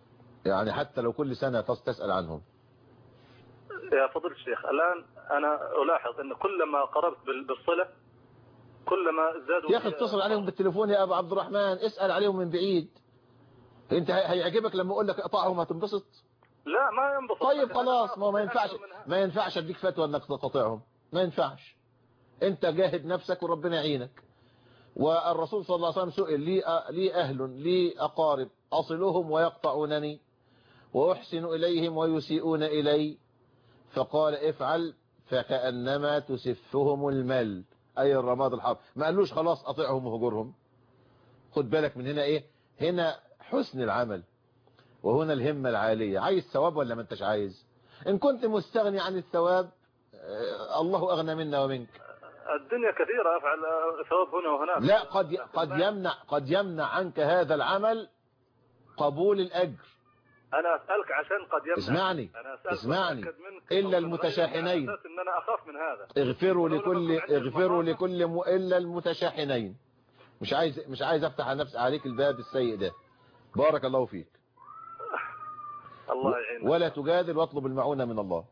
يعني حتى لو كل سنة تص- تسأل عنهم يا فضيلة الشيخ الآن أنا ألاحظ أن كلما قربت بال- بالصلة كلما زادوا يا أخي اتصل عليهم بالتليفون يا أبو عبد الرحمن اسأل عليهم من بعيد انت هي- هيعجبك لما اقول لك اقطعهم هتنبسط لا ما ينبسط طيب خلاص ما هو ما ينفعش ما ينفعش اديك فتوى انك تقاطعهم ما ينفعش انت جاهد نفسك وربنا يعينك والرسول صلى الله عليه وسلم سئل لي أ- لي اهل لي اقارب اصلهم ويقطعونني واحسن اليهم ويسيئون الي فقال افعل فكانما تسفهم المل اي الرماد الحار ما قالوش خلاص قطعهم وهجرهم خد بالك من هنا ايه هنا حسن العمل وهنا الهمة العالية عايز ثواب ولا ما انتش عايز ان كنت مستغني عن الثواب آه، الله اغنى منا ومنك الدنيا كثيرة أفعل ثواب هنا وهناك لا قد قد يمنع قد يمنع عنك هذا العمل قبول الاجر أنا أسألك عشان قد يمنع اسمعني أنا أسألك اسمعني وأتأكد منك الا على المتشاحنين أساس أن أنا أخاف من هذا اغفروا لكل اغفروا لكل م... الا المتشاحنين مش عايز مش عايز افتح على نفسي عليك الباب السيء ده بارك الله فيك الله يعينك ولا تجادل واطلب المعونة من الله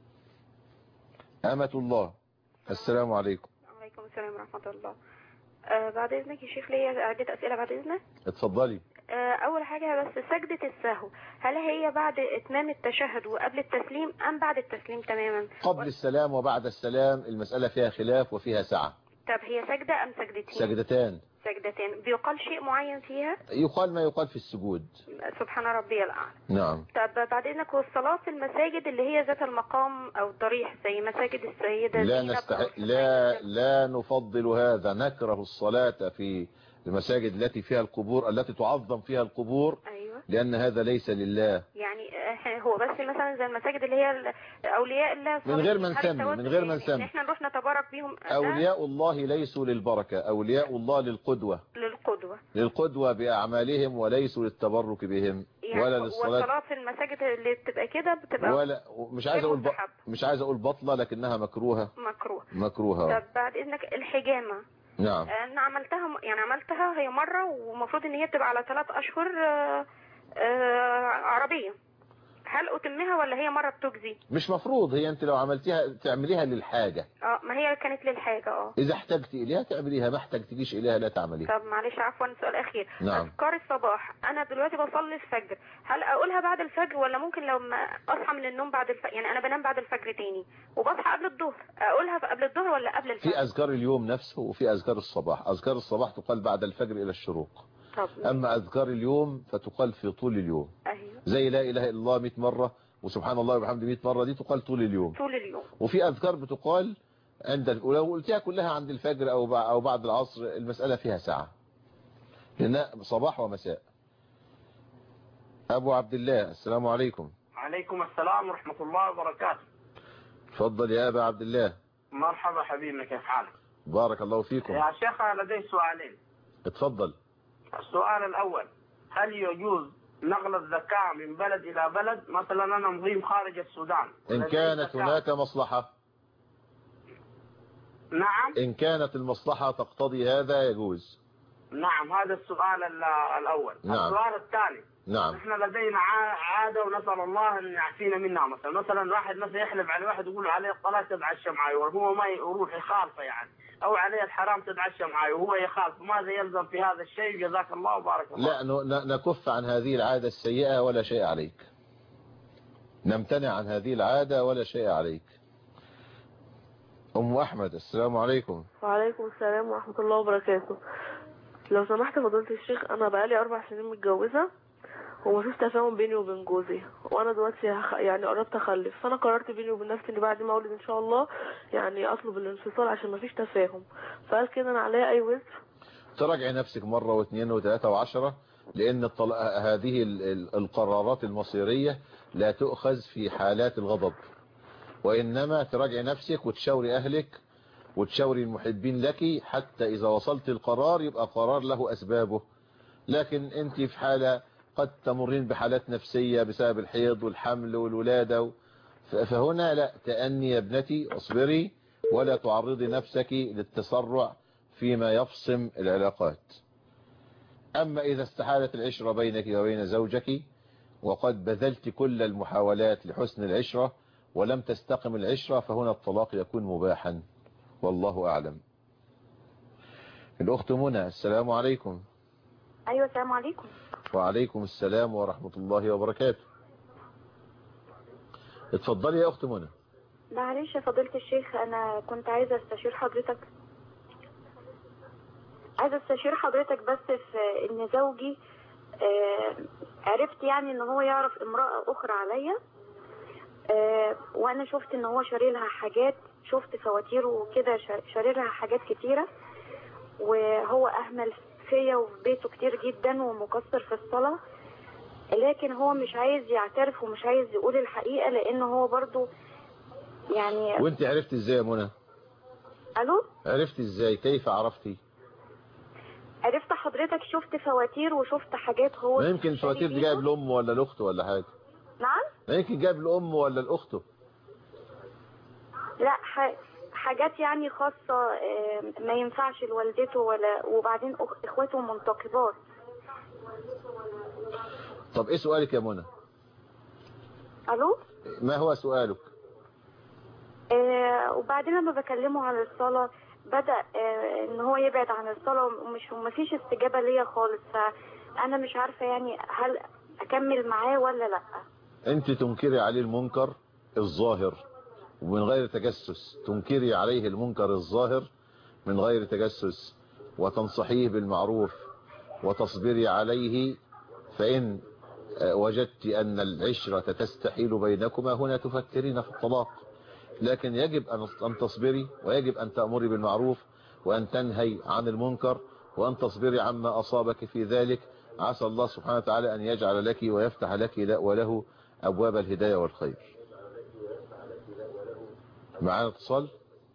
أمة الله السلام عليكم وعليكم السلام ورحمة الله آه بعد إذنك يا شيخ ليا عدة أسئلة بعد إذنك اتفضلي آه أول حاجة بس سجدة السهو هل هي بعد إتمام التشهد وقبل التسليم أم بعد التسليم تماما قبل السلام وبعد السلام المسألة فيها خلاف وفيها سعة طب هي سجدة أم سجدتين سجدتان سجدتين بيقال شيء معين فيها يقال ما يقال في السجود سبحان ربي الأعلى نعم طب بعد إذنك والصلاة في المساجد اللي هي ذات المقام أو الضريح زي مساجد السيدة لا زينب أو نستحق لا لا نفضل هذا نكره الصلاة في المساجد التي فيها القبور التي تعظم فيها القبور أيوة لأن هذا ليس لله يعني آه، هو بس مثلا زي المساجد اللي هي ال- أولياء الله من غير ما هل نسمي التوسل من غير ما إن نسمي احنا نروح نتبارك بيهم ده أولياء الله ليسوا للبركة أولياء الله للقدوة للقدوة للقدوة بأعمالهم وليسوا للتبرك بهم يعني ولا للصلاة والصلاة في المساجد اللي بتبقى كده بتبقى ولا مش عايز اقول ب... مستحب. مش عايز اقول بطلة لكنها مكروهة مكروه مكروهة طب بعد اذنك الحجامة نعم انا عملتها م- يعني عملتها هي مرة ومفروض ان هي بتبقى على ثلاث اشهر آه، آه، عربية هل اتمها ولا هي مرة بتجزي مش مفروض هي انت لو عملتيها تعمليها للحاجة اه ما هي كانت للحاجة اه اذا احتجت اليها تعمليها ما احتجتيش اليها لا تعمليها طب معلش عفوا سؤال اخير نعم. اذكار الصباح انا دلوقتي بصلي الفجر هل اقولها بعد الفجر ولا ممكن لما اصحى من النوم بعد الفجر يعني انا بنام بعد الفجر تاني وبصحى قبل الظهر اقولها قبل الظهر ولا قبل الفجر في اذكار اليوم نفسه وفي اذكار الصباح اذكار الصباح تقال بعد الفجر الى الشروق طب اما اذكار اليوم فتقال في طول اليوم ايوه زي لا اله الا الله 100 مرة وسبحان الله وبحمده 100 مرة دي تقال طول اليوم طول اليوم وفي اذكار بتقال عند ولو قلتها كلها عند الفجر او بع- او بعد العصر المسألة فيها ساعة لأنها صباح ومساء ابو عبد الله السلام عليكم عليكم السلام ورحمة الله وبركاته تفضل يا ابا عبد الله مرحبا حبيبنا كيف حالك بارك الله فيكم يا شيخ أنا لدي سؤالين اتفضل السؤال الأول هل يجوز نقل الزكاة من بلد إلى بلد مثلا أنا مقيم خارج السودان ان لدي كانت زكاة. هناك مصلحة نعم ان كانت المصلحة تقتضي هذا يجوز نعم هذا السؤال ال- الأول نعم. السؤال الثاني نعم احنا لدينا ع- عادة ونسأل الله أن يعافينا منها مثلا مثلا واحد مثلا يحلف على واحد يقول له عليه الطلاق تتعشى معي وهو ما يروح يخالفه يعني أو عليه الحرام تتعشى معي وهو يخالف ماذا يلزم في هذا الشيء جزاك الله وبارك الله لا ن- ن- نكف عن هذه العادة السيئة ولا شيء عليك نمتنع عن هذه العادة ولا شيء عليك أم أحمد السلام عليكم وعليكم السلام ورحمة الله وبركاته لو سمحت فضيلة الشيخ أنا بقالي أربع سنين متجوزة ومفيش تفاهم بيني وبين جوزي وأنا دلوقتي هخ... يعني قربت أخلف فأنا قررت بيني وبين نفسي إن بعد ما أولد إن شاء الله يعني أطلب الانفصال عشان مفيش تفاهم فهل كده أنا عليا أي وزر؟ تراجعي نفسك مرة واثنين وثلاثة وعشرة لأن الطل... هذه ال- ال- القرارات المصيرية لا تؤخذ في حالات الغضب وإنما تراجعي نفسك وتشاوري أهلك وتشاوري المحبين لك حتى إذا وصلت القرار يبقى قرار له أسبابه لكن أنت في حالة قد تمرين بحالات نفسية بسبب الحيض والحمل والولادة ف- فهنا لا تأني يا ابنتي اصبري ولا تعرضي نفسك للتسرع فيما يفصم العلاقات أما إذا استحالت العشرة بينك وبين زوجك وقد بذلت كل المحاولات لحسن العشرة ولم تستقم العشرة فهنا الطلاق يكون مباحا والله أعلم الأخت منى السلام عليكم ايوه السلام عليكم وعليكم السلام ورحمة الله وبركاته اتفضلي يا أخت منى معلش يا فضيلة الشيخ انا كنت عايزة استشير حضرتك عايزة استشير حضرتك بس في ان زوجي آه، عرفت يعني ان هو يعرف امرأة اخرى عليا آه، وانا شفت ان هو شاري لها حاجات شفت فواتير وكده شا- شاري لها حاجات كتيرة وهو اهمل فيا وفي بيته كتير جدا ومقصر في الصلاة لكن هو مش عايز يعترف ومش عايز يقول الحقيقة لان هو برضو يعني وانت عرفت ازاي يا منى الو عرفت ازاي كيف عرفتي عرفت حضرتك شفت فواتير وشفت حاجات هو ما يمكن الفواتير دي جايب لأمه ولا لأخته ولا حاجة نعم ما يمكن جايب لأمه ولا لأخته لا ح... حاجات يعني خاصة آه، ما ينفعش لوالدته ولا وبعدين أخ... اخواته منتقبات طب ايه سؤالك يا منى الو ما هو سؤالك آه وبعدين لما بكلمه عن الصلاة بدأ آه ان هو يبعد عن الصلاة ومش ومفيش استجابة ليا خالص فانا مش عارفة يعني هل اكمل معاه ولا لا انت تنكري عليه المنكر الظاهر ومن غير تجسس تنكري عليه المنكر الظاهر من غير تجسس وتنصحيه بالمعروف وتصبري عليه فإن آه، وجدت أن العشرة تستحيل بينكما هنا تفكرين في الطلاق لكن يجب أن- أن تصبري ويجب أن تأمري بالمعروف وأن تنهي عن المنكر وأن تصبري عما أصابك في ذلك عسى الله سبحانه وتعالى أن يجعل لك ويفتح لك لا- وله أبواب الهداية والخير معانا اتصال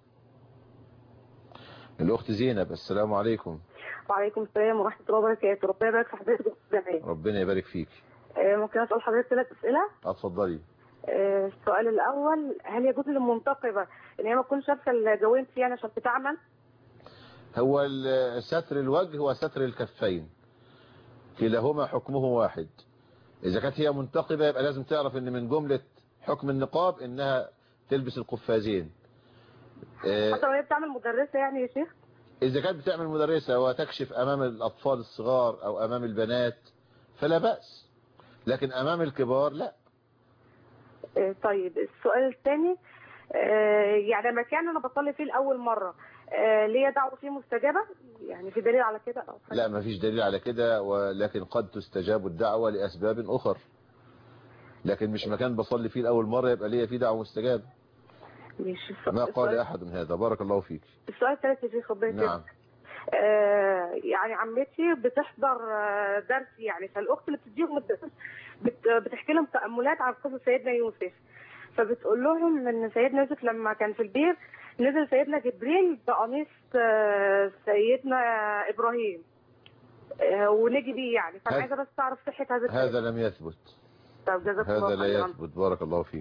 الأخت زينب السلام عليكم وعليكم السلام ورحمة الله وبركاته ربنا يبارك في حضرتك جميعا ربنا يبارك فيك آه، ممكن أسأل حضرتك ثلاث أسئلة اتفضلي آه، السؤال الأول هل يجوز للمنتقبة إن هي ما تكونش شايفة الجوانب يعني عشان تتعمل؟ هو ال- ستر الوجه وستر الكفين كلاهما حكمه واحد إذا كانت هي منتقبة يبقى لازم تعرف إن من جملة حكم النقاب إنها تلبس القفازين آه، حتى لو هي بتعمل مدرسة يعني يا شيخ؟ إذا كانت بتعمل مدرسة وتكشف أمام الأطفال الصغار أو أمام البنات فلا بأس لكن أمام الكبار لا آه، طيب السؤال الثاني آه، يعني المكان أنا بصلي فيه لأول مرة آه، ليا دعوة فيه مستجابة؟ يعني في دليل على كده أو حاجة؟ لا ما فيش دليل على كده ولكن قد تستجاب الدعوة لأسباب أخر لكن مش مكان بصلي فيه لأول مرة يبقى ليا فيه دعوة مستجابة ماشي ما قال أحد من هذا بارك الله فيك السؤال الثالث يا شيخ ربنا نعم آه، يعني عمتي بتحضر آه، درس يعني فالاخت اللي بتديهم الدرس بت- بتحكي لهم تاملات عن قصه سيدنا يوسف فبتقول لهم ان سيدنا يوسف لما كان في البير نزل سيدنا جبريل بقميص آه، سيدنا ابراهيم آه، ونجي بيه يعني فانا هذا- عايزه بس اعرف صحه هذا الكلام. هذا لم يثبت طب جزاك هذا الله لا خيرا يثبت بارك الله فيك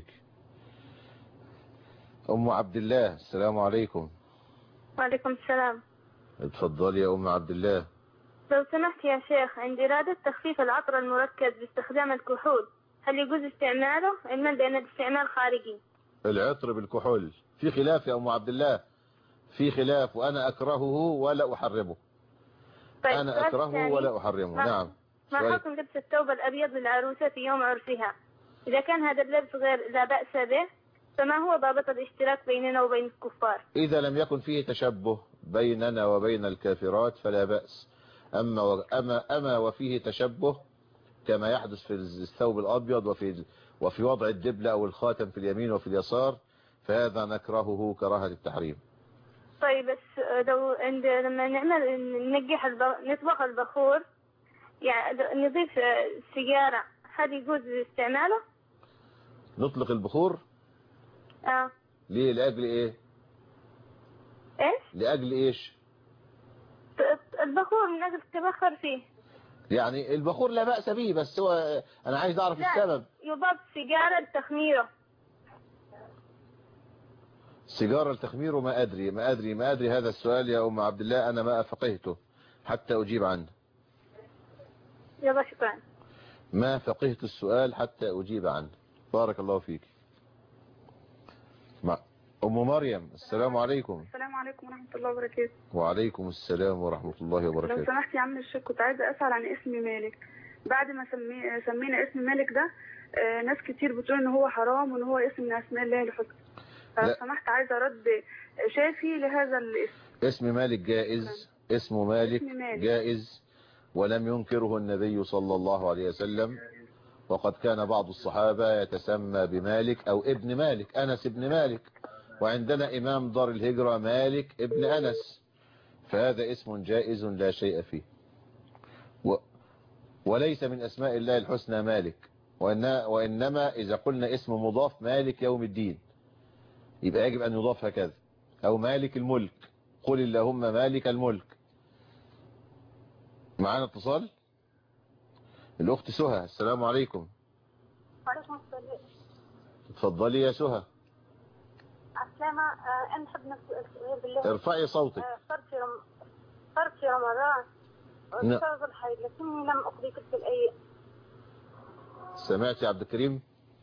أم عبد الله السلام عليكم وعليكم السلام اتفضلي يا أم عبد الله لو سمحت يا شيخ عندي إرادة تخفيف العطر المركز باستخدام الكحول هل يجوز استعماله علما بأن الاستعمال خارجي العطر بالكحول في خلاف يا أم عبد الله في خلاف وأنا أكرهه ولا أحرمه طيب أنا السؤال أكرهه الثاني، ولا أحرمه ما- نعم ما سؤال. حكم لبس الثوب الأبيض للعروسة في يوم عرسها إذا كان هذا اللبس غير لا بأس به فما هو ضابط الاشتراك بيننا وبين الكفار إذا لم يكن فيه تشبه بيننا وبين الكافرات فلا بأس أما, و... أما, أما وفيه تشبه كما يحدث في الثوب الأبيض وفي وفي وضع الدبلة أو الخاتم في اليمين وفي اليسار فهذا نكرهه كراهة التحريم طيب بس لو عند لما نعمل ننجح الب... نطبخ البخور يعني نضيف سيجارة هل يجوز استعماله؟ نطلق البخور اه ليه لأجل إيه ايش؟ لأجل إيش البخور من أجل تبخر فيه يعني البخور لا بأس به بس هو أنا عايز أعرف لا السبب يضاف سيجارة لتخميره سيجارة التخمير ما أدري ما أدري ما أدري هذا السؤال يا أم عبد الله أنا ما فقهته حتى أجيب عنه يلا شكرا ما فقهت السؤال حتى أجيب عنه بارك الله فيك مع أم مريم السلام عليكم السلام عليكم ورحمة الله وبركاته وعليكم السلام ورحمة الله لو وبركاته سمحت يا عم الشيخ كنت عايزة أسأل عن اسم مالك بعد ما سمي... سمينا اسم مالك ده آه، ناس كتير بتقول ان هو حرام وان هو اسم من اسماء الله الحسنى فلو لا. سمحت عايزة رد شافي لهذا الاسم اسم مالك جائز اسم مالك اسم مالك. جائز ولم ينكره النبي صلى الله عليه وسلم وقد كان بعض الصحابة يتسمى بمالك أو ابن مالك أنس ابن مالك وعندنا إمام دار الهجرة مالك ابن أنس فهذا اسم جائز لا شيء فيه و وليس من أسماء الله الحسنى مالك وإن وإنما إذا قلنا اسم مضاف مالك يوم الدين يبقى يجب أن يضاف هكذا أو مالك الملك قل اللهم مالك الملك معانا اتصال الأخت سهى السلام عليكم وعليكم السلام اتفضلي يا سهى عسلامة آه، أنا نحب نسأل سؤال بالله ارفعي صوتك. آه، صرت في رم... صرت في رمضان نعم. بسبب الحيض لكني لم أقضي تلك الأيام سمعت يا عبد الكريم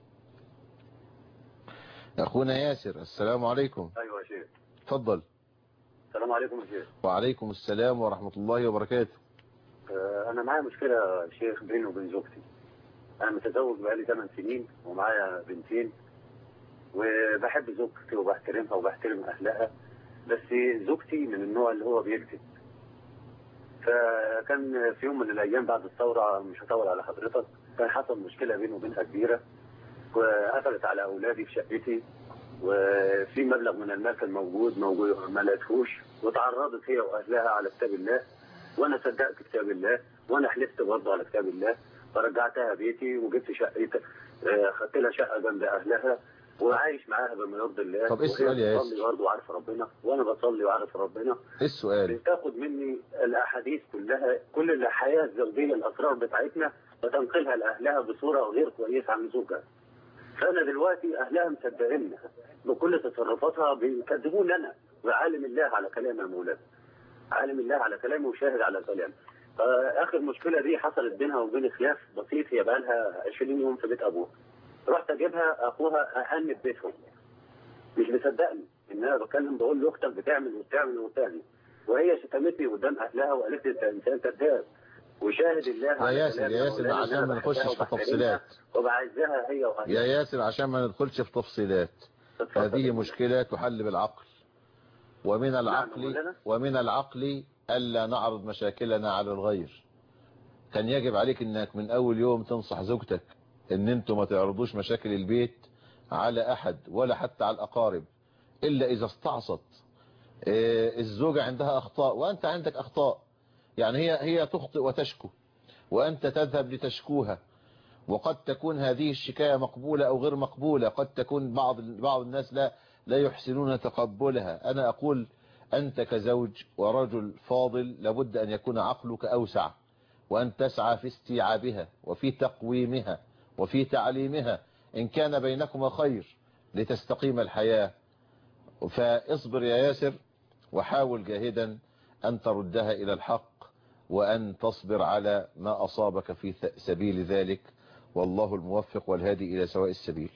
أخونا ياسر السلام عليكم ايوه يا شيخ اتفضل السلام عليكم يا شيخ وعليكم السلام ورحمة الله وبركاته آه، انا معايا مشكله يا شيخ بيني وبين زوجتي انا متزوج بقالي 8 سنين ومعايا بنتين وبحب زوجتي وبحترمها وبحترم اهلها بس زوجتي من النوع اللي هو بيكذب فكان في يوم من الايام بعد الثوره مش هطول على حضرتك كان حصل مشكله بيني وبينها كبيره وقفلت على اولادي في شقتي وفي مبلغ من المال كان موجود موجود ما لقيتهوش وتعرضت هي واهلها على كتاب الله وانا صدقت كتاب الله وانا حلفت برضه على كتاب الله فرجعتها بيتي وجبت شقتي آه، خدت لها شقه جنب اهلها وعايش معاها بما يرضي الله طب إيه السؤال يا وهي ياسر؟ بتصلي برضه وعارفه ربنا وانا بصلي وعارف ربنا ايه السؤال بتاخد مني الاحاديث كلها كل الحياه الزوجيه الاسرار بتاعتنا وتنقلها لاهلها بصوره غير كويسه عن زوجها فانا دلوقتي اهلها مصدقينها بكل تصرفاتها بيكذبوني انا وعالم الله على كلام يا مولانا عالم الله على كلامه وشاهد على كلامه فاخر مشكله دي حصلت بينها وبين خلاف بسيط هي بقى لها 20 يوم في بيت ابوها رحت اجيبها اخوها اهني بيتهم مش مصدقني ان انا بتكلم بقول له اختك بتعمل وبتعمل وبتعمل وهي شتمتني قدام اهلها وقالت لي انت انسان كذاب وشاهد الله يا على ياسر كلامي يا ياسر مولانا إن عشان أنا ما نخشش بحبها في وبحترمها تفصيلات وبعزها هي واهلها يا ياسر عشان ما ندخلش في تفصيلات هذه مشكلة تحل بالعقل ومن العقل مولانا. ومن العقل ألا نعرض مشاكلنا على الغير كان يجب عليك انك من اول يوم تنصح زوجتك ان انتوا ما تعرضوش مشاكل البيت على احد ولا حتى على الاقارب الا اذا استعصت آه، الزوجة عندها اخطاء وانت عندك اخطاء يعني هي هي تخطئ وتشكو وانت تذهب لتشكوها وقد تكون هذه الشكاية مقبولة أو غير مقبولة قد تكون بعض بعض الناس لا لا يحسنون تقبلها أنا أقول أنت كزوج ورجل فاضل لابد أن يكون عقلك أوسع وأن تسعى في استيعابها وفي تقويمها وفي تعليمها إن كان بينكما خير لتستقيم الحياة فاصبر يا ياسر وحاول جاهدا أن تردها إلى الحق وأن تصبر على ما أصابك في ث- سبيل ذلك والله الموفق والهادي إلى سواء السبيل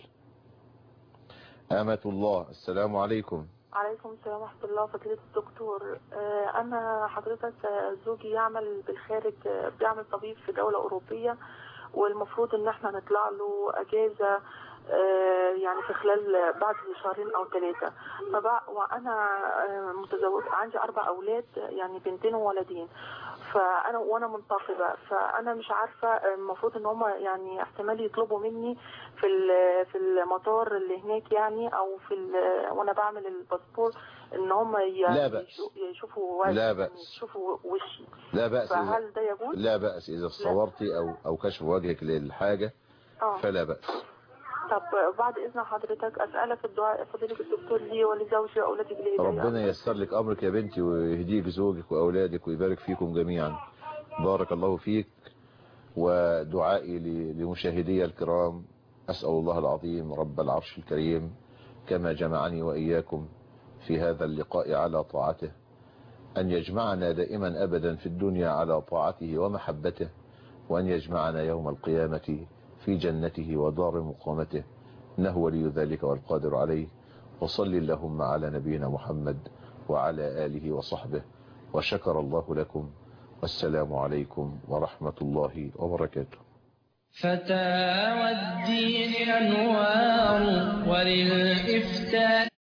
أمة الله السلام عليكم عليكم السلام ورحمة الله فضيلة الدكتور آه، أنا حضرتك آه، زوجي يعمل بالخارج آه، بيعمل طبيب في دولة أوروبية والمفروض إن احنا نطلع له أجازة آه، يعني في خلال بعد شهرين أو ثلاثة فبع وأنا آه، متزوج عندي أربع أولاد يعني بنتين وولدين فأنا وأنا منتقبة فأنا مش عارفة آه، المفروض إن هم يعني احتمال يطلبوا مني في ال- في المطار اللي هناك يعني أو في ال- وأنا بعمل الباسبور إن هم ي- لا بأس. يشو- يشوفوا وجهي، لا بأس. يشوفوا وشي لا بأس فهل ده يجوز؟ لا بأس إذا صورتي أو أو كشف وجهك للحاجة اه فلا بأس طب بعد إذن حضرتك أسألك الدعاء فضيلة الدكتور لي ولزوجي وأولادي بالهداية ربنا ييسر لك أمرك يا بنتي ويهديك زوجك وأولادك ويبارك فيكم جميعا بارك الله فيك ودعائي ل- لمشاهدي الكرام أسأل الله العظيم رب العرش الكريم كما جمعني وإياكم في هذا اللقاء على طاعته أن يجمعنا دائما أبدا في الدنيا على طاعته ومحبته وأن يجمعنا يوم القيامة في جنته ودار مقامته إنه ولي ذلك والقادر عليه وصل اللهم على نبينا محمد وعلى آله وصحبه وشكر الله لكم والسلام عليكم ورحمة الله وبركاته فتاوى الدين أنوار وللإفتاء